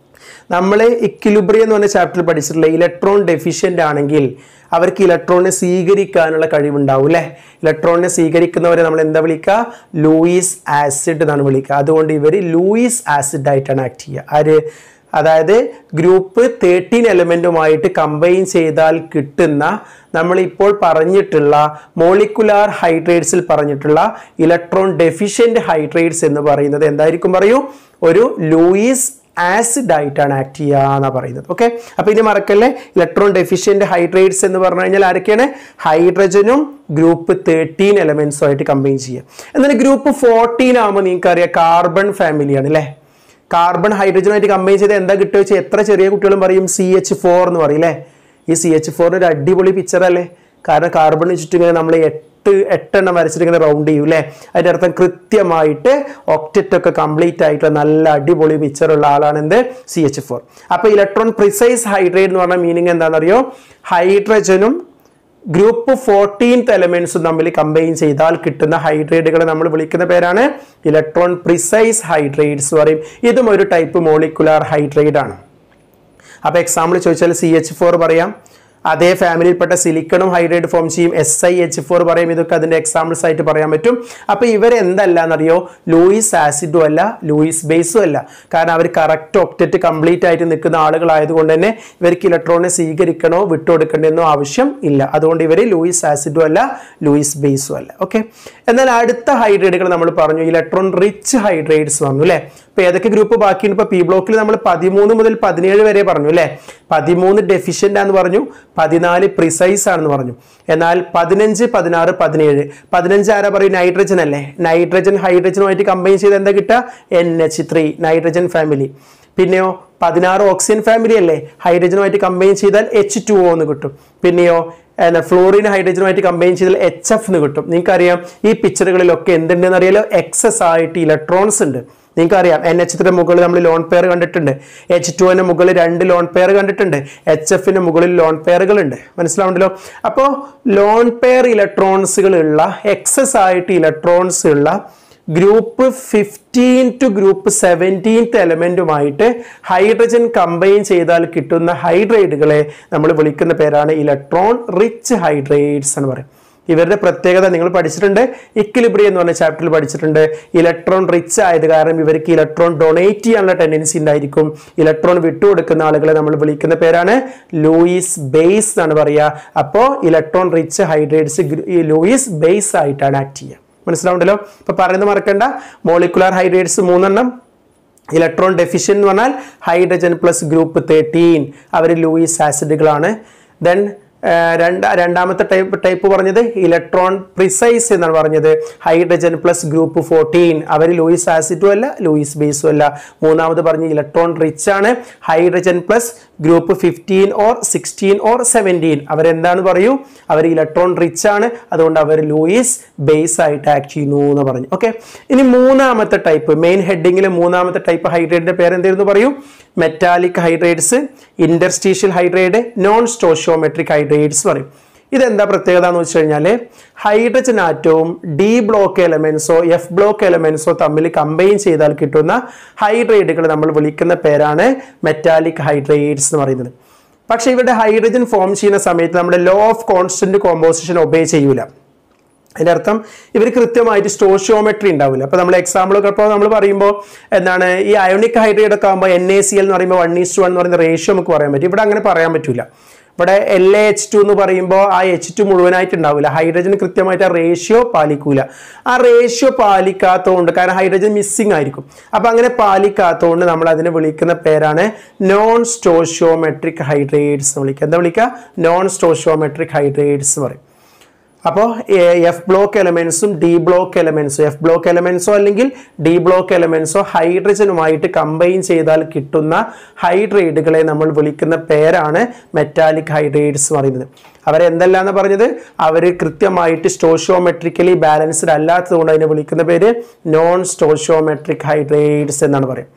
നമ്മൾ ഇക്വിലിബ്രി എന്ന് പറഞ്ഞ ചാപ്റ്ററിൽ പഠിച്ചിട്ടുള്ള ഇലക്ട്രോൺ ഡെഫിഷ്യൻ്റ് ആണെങ്കിൽ അവർക്ക് ഇലക്ട്രോണിനെ സ്വീകരിക്കാനുള്ള കഴിവുണ്ടാവും അല്ലേ ഇലക്ട്രോണിനെ സ്വീകരിക്കുന്നവരെ നമ്മൾ എന്താ വിളിക്കുക ലൂയിസ് ആസിഡ് എന്നാണ് വിളിക്കുക അതുകൊണ്ട് ഇവർ ലൂയിസ് ആസിഡ് ആയിട്ടാണ് ആക്ട് ചെയ്യുക ആര് അതായത് ഗ്രൂപ്പ് തേർട്ടീൻ എലമെൻറ്റുമായിട്ട് കമ്പൈൻ ചെയ്താൽ കിട്ടുന്ന നമ്മളിപ്പോൾ പറഞ്ഞിട്ടുള്ള മോളിക്കുലാർ ഹൈഡ്രേറ്റ്സിൽ പറഞ്ഞിട്ടുള്ള ഇലക്ട്രോൺ ഡെഫിഷ്യൻ്റ് ഹൈഡ്രേറ്റ്സ് എന്ന് പറയുന്നത് എന്തായിരിക്കും പറയൂ ഒരു ലൂയിസ് ആസിഡ് ആയിട്ടാണ് ആക്ട് ചെയ്യുക എന്നാണ് പറയുന്നത് ഓക്കെ അപ്പോൾ ഇനി മറക്കല്ലേ ഇലക്ട്രോൺ ഡെഫിഷ്യൻ്റ് ഹൈഡ്രേറ്റ്സ് എന്ന് പറഞ്ഞു കഴിഞ്ഞാൽ ആരൊക്കെയാണ് ഹൈഡ്രജനും ഗ്രൂപ്പ് തേർട്ടീൻ എലമെൻസും ആയിട്ട് കമ്പൈൻ ചെയ്യുക എന്നാൽ ഗ്രൂപ്പ് ഫോർട്ടീൻ ആകുമ്പോൾ നിങ്ങൾക്ക് അറിയാം കാർബൺ ഫാമിലിയാണ് അല്ലേ കാർബൺ ഹൈഡ്രജനുമായിട്ട് കമ്പൈൻ ചെയ്ത് എന്താ കിട്ടുക വെച്ചാൽ എത്ര ചെറിയ കുട്ടികളും പറയും സി എച്ച് ഫോർ എന്ന് പറയും അല്ലേ ഈ സി എച്ച് ഫോറിന് ഒരു അടിപൊളി പിക്ചർ അല്ലേ കാരണം കാർബൺ ചുറ്റും ഇങ്ങനെ നമ്മൾ എട്ട് എട്ടെണ്ണം വരച്ചിട്ട് ഇങ്ങനെ റൗണ്ട് ചെയ്യും അല്ലേ അതിൻ്റെ അർത്ഥം കൃത്യമായിട്ട് ഒക്റ്ററ്റ് ഒക്കെ കംപ്ലീറ്റ് ആയിട്ടുള്ള നല്ല അടിപൊളി പിക്ചർ ഉള്ള ആളാണ് എന്ത് സി എച്ച് ഫോർ അപ്പോൾ ഇലക്ട്രോൺ പ്രിസൈസ് ഹൈഡ്രേറ്റ് എന്ന് പറഞ്ഞ മീനിങ് എന്താണെന്നറിയോ ഹൈഡ്രജനും ഗ്രൂപ്പ് ഫോർട്ടീൻത്ത് എലമെന്റ്സും തമ്മിൽ കമ്പൈൻ ചെയ്താൽ കിട്ടുന്ന ഹൈഡ്രേറ്റുകളെ നമ്മൾ വിളിക്കുന്ന പേരാണ് ഇലക്ട്രോൺ പ്രിസൈസ് ഹൈഡ്രേറ്റ്സ് പറയും ഇതും ഒരു ടൈപ്പ് മോളിക്കുലാർ ഹൈഡ്രേറ്റ് ആണ് അപ്പോൾ എക്സാമ്പിൾ ചോദിച്ചാൽ സി എച്ച് ഫോർ പറയാം അതേ ഫാമിലിയിൽപ്പെട്ട സിലിക്കണും ഹൈഡ്രേറ്റ് ഫോം ചെയ്യും എസ് ഐ എച്ച് ഫോർ പറയും ഇതൊക്കെ അതിൻ്റെ എക്സാമ്പിൾസ് ആയിട്ട് പറയാൻ പറ്റും അപ്പോൾ ഇവരെന്തല്ല എന്നറിയോ ലൂയിസ് ആസിഡും അല്ല ലൂയിസ് ബേസും അല്ല കാരണം അവർ കറക്റ്റ് ഒക്റ്ററ്റ് കംപ്ലീറ്റ് ആയിട്ട് നിൽക്കുന്ന ആളുകളായതുകൊണ്ട് തന്നെ ഇവർക്ക് ഇലക്ട്രോണിനെ സ്വീകരിക്കണോ വിട്ടുകൊടുക്കണമെന്നോ ആവശ്യം ഇല്ല അതുകൊണ്ട് ഇവർ ലൂയിസ് ആസിഡും അല്ല ലൂയിസ് ബേസും അല്ല ഓക്കെ എന്നാൽ അടുത്ത ഹൈഡ്രേറ്റുകൾ നമ്മൾ പറഞ്ഞു ഇലക്ട്രോൺ റിച്ച് ഹൈഡ്രേറ്റ്സ് വന്നു അല്ലേ ഇപ്പോൾ ഏതൊക്കെ ഗ്രൂപ്പ് ബാക്കിയുണ്ട് ഇപ്പോൾ പി ബ്ലോക്കിൽ നമ്മൾ പതിമൂന്ന് മുതൽ പതിനേഴ് വരെ പറഞ്ഞു അല്ലേ പതിമൂന്ന് ഡെഫിഷ്യൻ്റ് ആണെന്ന് പറഞ്ഞു പതിനാല് പ്രിസൈസ് ആണെന്ന് പറഞ്ഞു എന്നാൽ പതിനഞ്ച് പതിനാറ് പതിനേഴ് പതിനഞ്ച് ആരാ പറയും നൈട്രജൻ അല്ലേ നൈട്രജൻ ഹൈഡ്രജനുമായിട്ട് കമ്പൈൻ ചെയ്ത് എന്താ കിട്ടുക N H three nitrogen family പിന്നെയോ പതിനാറ് ഓക്സിജൻ ഫാമിലി അല്ലേ ഹൈഡ്രജനുമായിട്ട് കമ്പൈൻ ചെയ്താൽ എച്ച് ടു ഒ എന്ന് കിട്ടും പിന്നെയോ എന്താ ഫ്ലോറിൻ ഹൈഡ്രജനുമായിട്ട് കമ്പൈൻ ചെയ്താൽ എച്ച് എഫ് എന്ന് കിട്ടും നിങ്ങൾക്കറിയാം ഈ പിക്ചറുകളിലൊക്കെ എന്തുണ്ടെന്ന് അറിയാലോ എക്സസ് ആയിട്ട് ഇലക്ട്രോൺസ് ഉണ്ട് നിങ്ങൾക്കറിയാം എൻ എച്ച് ത്രീ മുകളിൽ നമ്മൾ ലോൺ പെയർ കണ്ടിട്ടുണ്ട് എച്ച് ടുവിന് മുകളിൽ രണ്ട് ലോൺ പെയർ കണ്ടിട്ടുണ്ട് എച്ച് എഫിന് മുകളിൽ ലോൺ പെയറുകളുണ്ട് മനസ്സിലാവുണ്ടല്ലോ അപ്പോൾ ലോൺ പെയർ ഇലക്ട്രോൺസുകൾ ഉള്ള എക്സസ് ആയിട്ട് ഇലക്ട്രോൺസ് ഉള്ള group fifteen to group seventeenth എലമെൻറ്റുമായിട്ട് ഹൈഡ്രജൻ കമ്പൈൻ ചെയ്താൽ കിട്ടുന്ന ഹൈഡ്രേറ്റുകളെ നമ്മൾ വിളിക്കുന്ന പേരാണ് ഇലക്ട്രോൺ റിച്ച് ഹൈഡ്രേറ്റ്സ് എന്ന് പറയും ഇവരുടെ പ്രത്യേകത നിങ്ങൾ പഠിച്ചിട്ടുണ്ട് ഇക്വിലിബ്രി എന്ന് പറഞ്ഞ ചാപ്റ്ററിൽ പഠിച്ചിട്ടുണ്ട് ഇലക്ട്രോൺ റിച്ച് ആയത് കാരണം ഇവർക്ക് ഇലക്ട്രോൺ ഡൊണേറ്റ് ചെയ്യാനുള്ള ടെൻഡൻസി ഉണ്ടായിരിക്കും ഇലക്ട്രോൺ വിട്ടുകൊടുക്കുന്ന ആളുകളെ നമ്മൾ വിളിക്കുന്ന പേരാണ് ലൂയിസ് ബേസ് എന്നാണ് പറയുക അപ്പോൾ ഇലക്ട്രോൺ റിച്ച് ഹൈഡ്രേറ്റ്സ് ഈ ലൂയിസ് ബേസ് ആയിട്ടാണ് ആക്ട് ചെയ്യുക മനസ്സിലാവുണ്ടല്ലോ ഇപ്പൊ പറയുന്നത് മറക്കണ്ട മോളിക്കുലാർ ഹൈഡ്രേറ്റ്സ് മൂന്നെണ്ണം ഇലക്ട്രോൺ ഡെഫിഷ്യൻ എന്ന് പറഞ്ഞാൽ ഹൈഡ്രജൻ പ്ലസ് ഗ്രൂപ്പ് തേർട്ടീൻ അവർ ലൂയിസ് ആസിഡുകളാണ് ദെൻ രണ്ട് രണ്ടാമത്തെ ടൈപ്പ് ടൈപ്പ് പറഞ്ഞത് ഇലക്ട്രോൺ പ്രിസൈസ് എന്നാണ് പറഞ്ഞത് ഹൈഡ്രജൻ പ്ലസ് ഗ്രൂപ്പ് ഫോർട്ടീൻ അവർ ലൂയിസ് ആസിഡും അല്ല ലൂയിസ് ബേസും അല്ല മൂന്നാമത് പറഞ്ഞ ഇലക്ട്രോൺ റിച്ച് ആണ് hydrogen plus group fifteen or sixteen or seventeen അവരെന്താണ് പറയൂ അവർ ഇലക്ട്രോൺ റിച്ച് ആണ് അതുകൊണ്ട് അവർ ലൂയിസ് ബേസ് ആയിട്ട് ആക്ട് ചെയ്യുന്നു എന്ന് പറഞ്ഞു ഓക്കെ ഇനി മൂന്നാമത്തെ ടൈപ്പ് മെയിൻ ഹെഡിങ്ങിലെ മൂന്നാമത്തെ ടൈപ്പ് ഹൈഡ്രേറ്റിന്റെ പേര് എന്തായിരുന്നു പറയൂ metallic hydrates interstitial hydrate non stoichiometric hydrates പറയും ഇതെന്താ പ്രത്യേകത എന്ന് വെച്ച് കഴിഞ്ഞാൽ ഹൈഡ്രജൻ ആറ്റവും ഡി ബ്ലോക്ക് എലമെന്റ്സോ എഫ് ബ്ലോക്ക് എലമെന്റ്സോ തമ്മിൽ കമ്പൈൻ ചെയ്താൽ കിട്ടുന്ന ഹൈഡ്രേറ്റുകൾ നമ്മൾ വിളിക്കുന്ന പേരാണ് മെറ്റാലിക് ഹൈഡ്രേറ്റ്സ് എന്ന് പറയുന്നത് പക്ഷേ ഇവരുടെ ഹൈഡ്രജൻ ഫോം ചെയ്യുന്ന സമയത്ത് നമ്മുടെ law of constant composition obey ചെയ്യൂല അതിൻ്റെ അർത്ഥം ഇവർ കൃത്യമായിട്ട് സ്റ്റോഷ്യോമെട്രി ഉണ്ടാവില്ല അപ്പോൾ നമ്മൾ എക്സാമ്പിളൊക്കെ ഇപ്പോൾ നമ്മൾ പറയുമ്പോൾ എന്താണ് ഈ അയോണിക് ഹൈഡ്രേറ്റ് ഒക്കെ ആകുമ്പോൾ എൻ എ സി എൽ എന്ന് പറയുമ്പോൾ വൺ ഈസ് ടു വൺ എന്ന് പറയുന്ന റേഷ്യോ നമുക്ക് പറയാൻ പറ്റും ഇവിടെ അങ്ങനെ പറയാൻ പറ്റില്ല ഇവിടെ എൽ എ എച്ച് ടു എന്ന് പറയുമ്പോൾ ആ എച്ച് ടു മുഴുവനായിട്ട് ഉണ്ടാവില്ല ഹൈഡ്രജൻ കൃത്യമായിട്ട് ആ റേഷ്യോ പാലിക്കൂല ആ റേഷ്യോ പാലിക്കാത്തതുകൊണ്ട് കാരണം ഹൈഡ്രജൻ മിസ്സിംഗ് ആയിരിക്കും അപ്പോൾ അങ്ങനെ പാലിക്കാത്തതുകൊണ്ട് നമ്മൾ അതിനെ വിളിക്കുന്ന പേരാണ് നോൺ സ്റ്റോഷ്യോമെട്രിക് ഹൈഡ്രേറ്റ്സ് എന്ന് വിളിക്കുക എന്താ വിളിക്കുക നോൺ സ്റ്റോഷ്യോമെട്രിക് ഹൈഡ്രേറ്റ്സ് എന്ന് പറയും അപ്പോൾ എഫ് ബ്ലോക്ക് എലമെന്റ്സും ഡി ബ്ലോക്ക് എലമെന്റ്സും എഫ് ബ്ലോക്ക് എലമെന്റ്സോ അല്ലെങ്കിൽ ഡി ബ്ലോക്ക് എലമെന്റ്സോ ഹൈഡ്രജനുമായിട്ട് കമ്പൈൻ ചെയ്താൽ കിട്ടുന്ന ഹൈഡ്രേറ്റുകളെ നമ്മൾ വിളിക്കുന്ന പേരാണ് മെറ്റാലിക് ഹൈഡ്രേറ്റ്സ് പറയുന്നത് അവരെന്തല്ലാന്ന് പറഞ്ഞത് അവർ കൃത്യമായിട്ട് സ്റ്റോഷ്യോമെട്രിക്കലി ബാലൻസ്ഡ് അല്ലാത്തതുകൊണ്ട് അതിനെ വിളിക്കുന്ന പേര് നോൺ സ്റ്റോഷ്യോമെട്രിക് ഹൈഡ്രേറ്റ്സ് എന്നാണ് പറയുക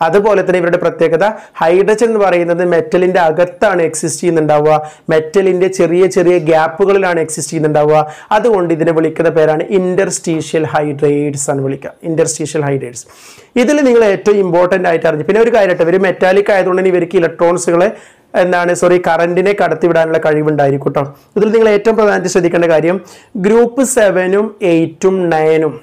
അതുപോലെ തന്നെ ഇവരുടെ പ്രത്യേകത ഹൈഡ്രജൻ എന്ന് പറയുന്നത് മെറ്റലിന്റെ അകത്താണ് എക്സിസ്റ്റ് ചെയ്യുന്നുണ്ടാവുക മെറ്റലിന്റെ ചെറിയ ചെറിയ ഗ്യാപ്പുകളിലാണ് എക്സിസ്റ്റ് ചെയ്യുന്നുണ്ടാവുക അതുകൊണ്ട് ഇതിനെ വിളിക്കുന്ന പേരാണ് ഇന്റർസ്റ്റീഷ്യൽ ഹൈഡ്രേറ്റ്സ് ആണ് വിളിക്കുക ഇന്റർസ്റ്റീഷ്യൽ ഹൈഡ്രേറ്റ്സ് ഇതിൽ നിങ്ങൾ ഏറ്റവും ഇമ്പോർട്ടൻ്റ് ആയിട്ട് അറിഞ്ഞു പിന്നെ ഒരു കാര്യമായിട്ട് ഇവർ മെറ്റാലിക് ആയതുകൊണ്ട് തന്നെ ഇവർക്ക് ഇലക്ട്രോൺസുകളെ എന്താണ് സോറി കറണ്ടിനെ കടത്തിവിടാനുള്ള കഴിവുണ്ടായിരിക്കും കേട്ടോ ഇതിൽ നിങ്ങൾ ഏറ്റവും പ്രധാനമായിട്ട് ശ്രദ്ധിക്കേണ്ട കാര്യം ഗ്രൂപ്പ് സെവനും എയ്റ്റും നയനും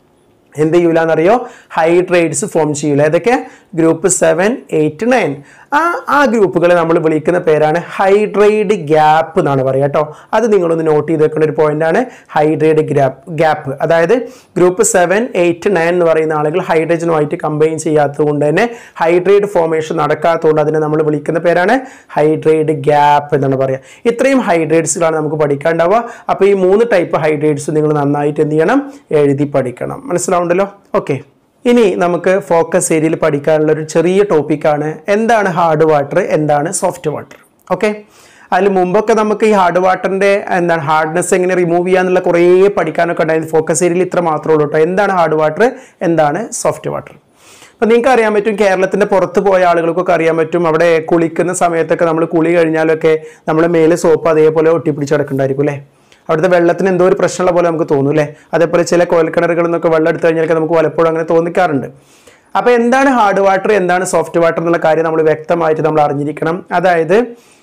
എന്ത് ചെയ്യൂല എന്നറിയോ ഹൈഡ്രേറ്റ്സ് ഫോം ചെയ്യൂല ഏതൊക്കെ ഗ്രൂപ്പ് സെവൻ എയ്റ്റ് നയൻ ആ ആ ഗ്രൂപ്പുകളെ നമ്മൾ വിളിക്കുന്ന പേരാണ് ഹൈഡ്രേഡ് ഗ്യാപ്പ് എന്നാണ് പറയുക കേട്ടോ അത് നിങ്ങളൊന്ന് നോട്ട് ചെയ്ത് വെക്കേണ്ട ഒരു പോയിന്റാണ് ഹൈഡ്രേഡ് ഗ്യാപ്പ് ഗ്യാപ്പ് അതായത് ഗ്രൂപ്പ് സെവൻ എയ്റ്റ് നയൻ എന്ന് പറയുന്ന ആളുകൾ ഹൈഡ്രജനുമായിട്ട് കമ്പൈൻ ചെയ്യാത്തത് കൊണ്ട് തന്നെ ഹൈഡ്രേഡ് ഫോർമേഷൻ നടക്കാത്തതുകൊണ്ട് അതിനെ നമ്മൾ വിളിക്കുന്ന പേരാണ് ഹൈഡ്രേഡ് ഗ്യാപ്പ് എന്നാണ് പറയുക ഇത്രയും ഹൈഡ്രേറ്റ്സുകളാണ് നമുക്ക് പഠിക്കാണ്ടാവുക അപ്പോൾ ഈ മൂന്ന് ടൈപ്പ് ഹൈഡ്രേറ്റ്സ് നിങ്ങൾ നന്നായിട്ട് എന്ത് ചെയ്യണം എഴുതി പഠിക്കണം മനസ്സിലാവുണ്ടല്ലോ ഓക്കെ ഇനി നമുക്ക് ഫോക്കസ് ഏരിയയിൽ പഠിക്കാനുള്ള ഒരു ചെറിയ ടോപ്പിക്കാണ് എന്താണ് ഹാർഡ് വാട്ടർ എന്താണ് സോഫ്റ്റ് വാട്ടർ ഓക്കെ അതിൽ മുമ്പൊക്കെ നമുക്ക് ഈ ഹാർഡ് വാട്ടറിന്റെ എന്താണ് ഹാർഡ്നെസ് എങ്ങനെ റിമൂവ് ചെയ്യാന്നുള്ള കുറേ പഠിക്കാനൊക്കെ ഉണ്ടായിരുന്നു ഫോക്കസ് ഏരിയയിൽ ഇത്ര മാത്രമേ ഉള്ളൂ കേട്ടോ എന്താണ് ഹാർഡ് വാട്ടർ എന്താണ് സോഫ്റ്റ് വാട്ടർ അപ്പം നിങ്ങൾക്ക് അറിയാൻ പറ്റും കേരളത്തിന്റെ പുറത്ത് പോയ ആളുകൾക്കൊക്കെ അറിയാൻ പറ്റും അവിടെ കുളിക്കുന്ന സമയത്തൊക്കെ നമ്മൾ കുളി കഴിഞ്ഞാലൊക്കെ നമ്മൾ മേലെ സോപ്പ് അതേപോലെ ഒട്ടിപ്പിടിച്ച് കിടക്കുന്നുണ്ടായിരിക്കും അല്ലേ അവിടുത്തെ വെള്ളത്തിന് എന്തോ ഒരു പ്രശ്നമുള്ള പോലെ നമുക്ക് തോന്നും അല്ലേ അതേപോലെ ചില കോൽക്കിണറുകളിൽ നിന്നൊക്കെ വെള്ളം എടുത്തു കഴിഞ്ഞാൽ നമുക്ക് പലപ്പോഴും അങ്ങനെ തോന്നിക്കാറുണ്ട് അപ്പോൾ എന്താണ് ഹാർഡ് വാട്ടർ എന്താണ് സോഫ്റ്റ് വാട്ടർ എന്നുള്ള കാര്യം നമ്മൾ വ്യക്തമായിട്ട് നമ്മൾ അറിഞ്ഞിരിക്കണം അതായത്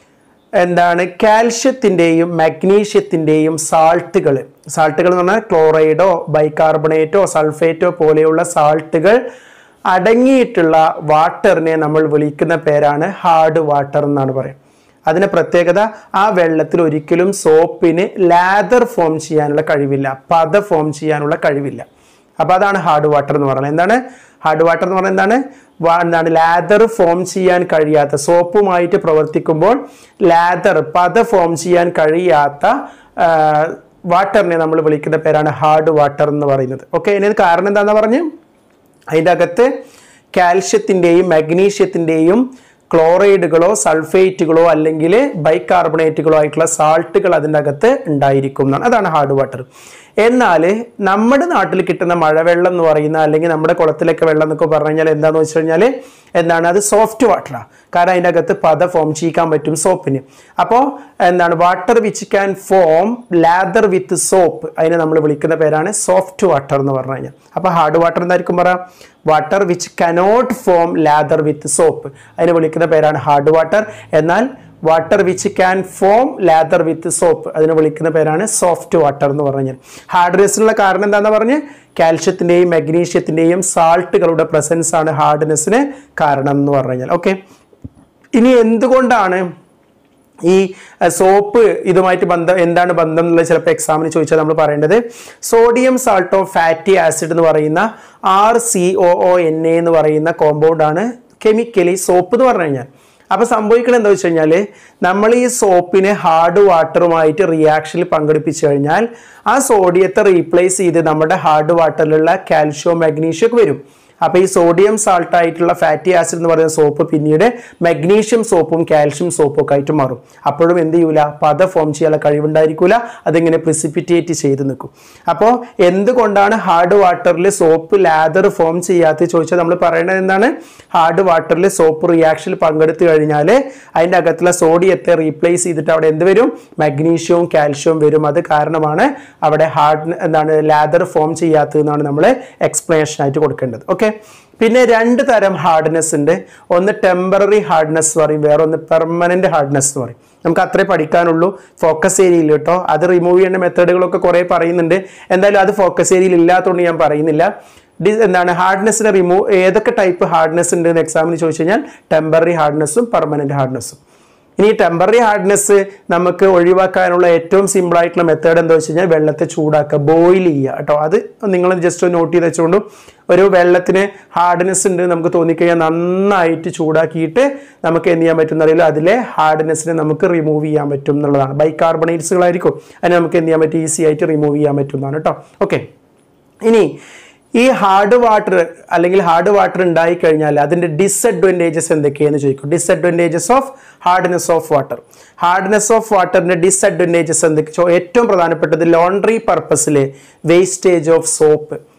എന്താണ് കാൽഷ്യത്തിൻ്റെയും മഗ്നീഷ്യത്തിൻ്റെയും സാൾട്ടുകൾ സാൾട്ടുകൾ എന്ന് പറഞ്ഞാൽ ക്ലോറൈഡോ ബൈകാർബണേറ്റോ സൾഫേറ്റോ പോലെയുള്ള സാൾട്ടുകൾ അടങ്ങിയിട്ടുള്ള വാട്ടറിനെ നമ്മൾ വിളിക്കുന്ന പേരാണ് ഹാർഡ് വാട്ടർ എന്നാണ് പറയുന്നത് അതിന് പ്രത്യേകത ആ വെള്ളത്തിൽ ഒരിക്കലും സോപ്പിന് ലാദർ ഫോം ചെയ്യാനുള്ള കഴിവില്ല പത ഫോം ചെയ്യാനുള്ള കഴിവില്ല അപ്പോൾ അതാണ് ഹാർഡ് വാട്ടർ എന്ന് പറയുന്നത് എന്താണ് ഹാർഡ് വാട്ടർ എന്ന് പറയുന്നത് എന്താണ് വാ- എന്താണ് ലാദർ ഫോം ചെയ്യാൻ കഴിയാത്ത സോപ്പുമായിട്ട് പ്രവർത്തിക്കുമ്പോൾ ലാദർ പത ഫോം ചെയ്യാൻ കഴിയാത്ത ആ, വാട്ടറിനെ നമ്മൾ വിളിക്കുന്ന പേരാണ് ഹാർഡ് വാട്ടർ എന്ന് പറയുന്നത് ഓക്കെ ഇതിന് കാരണം എന്താണെന്ന് പറഞ്ഞ് അതിൻ്റെ അകത്ത് കാൽഷ്യത്തിൻ്റെയും മഗ്നീഷ്യത്തിൻ്റെയും ക്ലോറൈഡുകളോ സൾഫേറ്റുകളോ അല്ലെങ്കിൽ ബൈകാർബണേറ്റുകളോ ആയിട്ടുള്ള സാൾട്ടുകൾ അതിൻ്റെ അകത്ത് ഉണ്ടായിരിക്കും എന്നാണ് അതാണ് ഹാർഡ് വാട്ടർ എന്നാൽ നമ്മുടെ നാട്ടിൽ കിട്ടുന്ന മഴവെള്ളം എന്ന് പറയുന്ന അല്ലെങ്കിൽ നമ്മുടെ കുളത്തിലൊക്കെ വെള്ളം എന്നൊക്കെ പറഞ്ഞു കഴിഞ്ഞാൽ എന്താണെന്ന് വെച്ച് കഴിഞ്ഞാൽ എന്താണ് അത് സോഫ്റ്റ് വാട്ടറാണ് കാരണം അതിൻ്റെ അകത്ത് പത ഫോം ചെയ്യിക്കാൻ പറ്റും സോപ്പിന് അപ്പോൾ എന്താണ് water which can form lather with soap അതിനെ നമ്മൾ വിളിക്കുന്ന പേരാണ് സോഫ്റ്റ് വാട്ടർ എന്ന് പറഞ്ഞു കഴിഞ്ഞാൽ അപ്പോൾ ഹാർഡ് വാട്ടർ എന്തായിരിക്കും പറയാം water which cannot form lather with soap അതിനെ വിളിക്കുന്ന പേരാണ് ഹാർഡ് വാട്ടർ എന്നാൽ water which can form lather with soap അതിനെ വിളിക്കുന്ന പേരാണ് സോഫ്റ്റ് വാട്ടർ എന്ന് പറഞ്ഞാൽ ഹാർഡ്നെസ്സിനുള്ള കാരണം എന്താണെന്ന് പറഞ്ഞ് കാൽഷ്യത്തിൻ്റെയും മഗ്നീഷ്യത്തിൻ്റെയും സാൾട്ടുകളുടെ പ്രസൻസ് ആണ് ഹാർഡ്നെസ്സിന് കാരണം എന്ന് പറഞ്ഞു കഴിഞ്ഞാൽ ഓക്കെ ഇനി എന്തുകൊണ്ടാണ് ഈ സോപ്പ് ഇതുമായിട്ട് ബന്ധം എന്താണ് ബന്ധം എന്നുള്ളത് ചിലപ്പോൾ എക്സാമിന് ചോദിച്ചാൽ നമ്മൾ പറയേണ്ടത് sodium salt of fatty acid എന്ന് പറയുന്ന R C O O N A എന്ന് പറയുന്ന കോമ്പൗണ്ടാണ് കെമിക്കലി സോപ്പ് എന്ന് പറഞ്ഞു കഴിഞ്ഞാൽ അപ്പോൾ സംഭവിക്കുന്നത് എന്താ വെച്ച് കഴിഞ്ഞാൽ നമ്മൾ ഈ സോപ്പിനെ ഹാർഡ് വാട്ടറുമായിട്ട് റിയാക്ഷനിൽ പങ്കെടുപ്പിച്ചു കഴിഞ്ഞാൽ ആ സോഡിയത്തെ റീപ്ലേസ് ചെയ്ത് നമ്മുടെ ഹാർഡ് വാട്ടറിലുള്ള കാൽഷ്യം മാഗ്നീഷ്യം ഒക്കെ വരും അപ്പോൾ ഈ സോഡിയം സാൾട്ട് ആയിട്ടുള്ള ഫാറ്റി ആസിഡ് എന്ന് പറയുന്ന സോപ്പ് പിന്നീട് മഗ്നീഷ്യം സോപ്പും കാൽഷ്യം സോപ്പും ഒക്കെ ആയിട്ട് മാറും അപ്പോഴും എന്ത് ചെയ്യൂല പത ഫോം ചെയ്യാനുള്ള കഴിവുണ്ടായിരിക്കില്ല അതിങ്ങനെ പ്രിസിപ്പിറ്റേറ്റ് ചെയ്ത് നിൽക്കും അപ്പോൾ എന്തുകൊണ്ടാണ് ഹാർഡ് വാട്ടറിൽ സോപ്പ് ലാദർ ഫോം ചെയ്യാത്തത് ചോദിച്ചാൽ നമ്മൾ പറയേണ്ടത് എന്താണ് ഹാർഡ് വാട്ടറിൽ സോപ്പ് റിയാക്ഷനിൽ പങ്കെടുത്തു കഴിഞ്ഞാൽ അതിൻ്റെ അകത്തുള്ള സോഡിയത്തെ റീപ്ലേസ് ചെയ്തിട്ട് അവിടെ എന്ത് വരും മഗ്നീഷ്യവും കാൽഷ്യവും വരും അത് കാരണമാണ് അവിടെ ഹാർഡ് എന്താണ് ലാദർ ഫോം ചെയ്യാത്തതെന്നാണ് നമ്മൾ എക്സ്പ്ലനേഷൻ ആയിട്ട് കൊടുക്കേണ്ടത് ഓക്കെ പിന്നെ രണ്ട് തരം ഹാർഡ്നെസ് ഉണ്ട് ഒന്ന് ടെമ്പററി ഹാർഡ്നെസ് എന്ന് പറയും വേറെ ഒന്ന് പെർമനന്റ് ഹാർഡ്നെസ് എന്ന് പറയും നമുക്ക് അത്രേ പഠിക്കാനുള്ളൂ ഫോക്കസ് ഏരിയയിൽ കേട്ടോ അത് റിമൂവ് ചെയ്യേണ്ട മെത്തേഡുകളൊക്കെ കുറേ പറയുന്നുണ്ട് എന്തായാലും അത് ഫോക്കസ് ഏരിയയിൽ ഇല്ലാത്തതുകൊണ്ട് ഞാൻ പറയുന്നില്ല ഡി എന്താണ് ഹാർഡ്നെസ്സിനെ റിമൂവ് ഏതൊക്കെ ടൈപ്പ് ഹാർഡ്നെസ് ഉണ്ട് എന്ന് എക്സാമിന് ചോദിച്ചു കഴിഞ്ഞാൽ ടെമ്പററി ഹാർഡ്നെസ്സും പെർമനന്റ് ഹാർഡ്നെസ്സും ഇനി ടെമ്പററി ഹാർഡ്നെസ് നമുക്ക് ഒഴിവാക്കാനുള്ള ഏറ്റവും സിമ്പിൾ ആയിട്ടുള്ള മെത്തേഡ് എന്താ വെച്ച് കഴിഞ്ഞാൽ വെള്ളത്തെ ചൂടാക്കുക ബോയിൽ ചെയ്യുക കേട്ടോ അത് നിങ്ങൾ ജസ്റ്റ് ഒന്ന് നോട്ട് ചെയ്ത് വെച്ചുകൊണ്ടും ഒരു വെള്ളത്തിന് ഹാർഡ്നെസ് ഉണ്ട് നമുക്ക് തോന്നിക്കഴിഞ്ഞാൽ നന്നായിട്ട് ചൂടാക്കിയിട്ട് നമുക്ക് എന്ത് ചെയ്യാൻ പറ്റും അറിയില്ല അതിലെ ഹാർഡ്നെസ്സിനെ നമുക്ക് റിമൂവ് ചെയ്യാൻ പറ്റും എന്നുള്ളതാണ് ബൈകാർബണേറ്റ്സുകളായിരിക്കും അതിനെ നമുക്ക് എന്ത് ചെയ്യാൻ പറ്റും ഈസി ആയിട്ട് റിമൂവ് ചെയ്യാൻ പറ്റുന്നതാണ് കേട്ടോ ഓക്കെ ഇനി ഈ ഹാർഡ് വാട്ടർ അല്ലെങ്കിൽ ഹാർഡ് വാട്ടർ ഉണ്ടായി കഴിഞ്ഞാൽ അതിൻ്റെ ഡിസഡ്വാൻറ്റേജസ് എന്തൊക്കെയാണെന്ന് ചോദിക്കും disadvantages of hardness of water hardness of വാട്ടറിൻ്റെ ഡിസഡ്വാൻറ്റേജസ് എന്തൊക്കെ ചോ- ഏറ്റവും പ്രധാനപ്പെട്ടത് ലോണ്ടറി പർപ്പസിൽ വേസ്റ്റേജ് ഓഫ് സോപ്പ്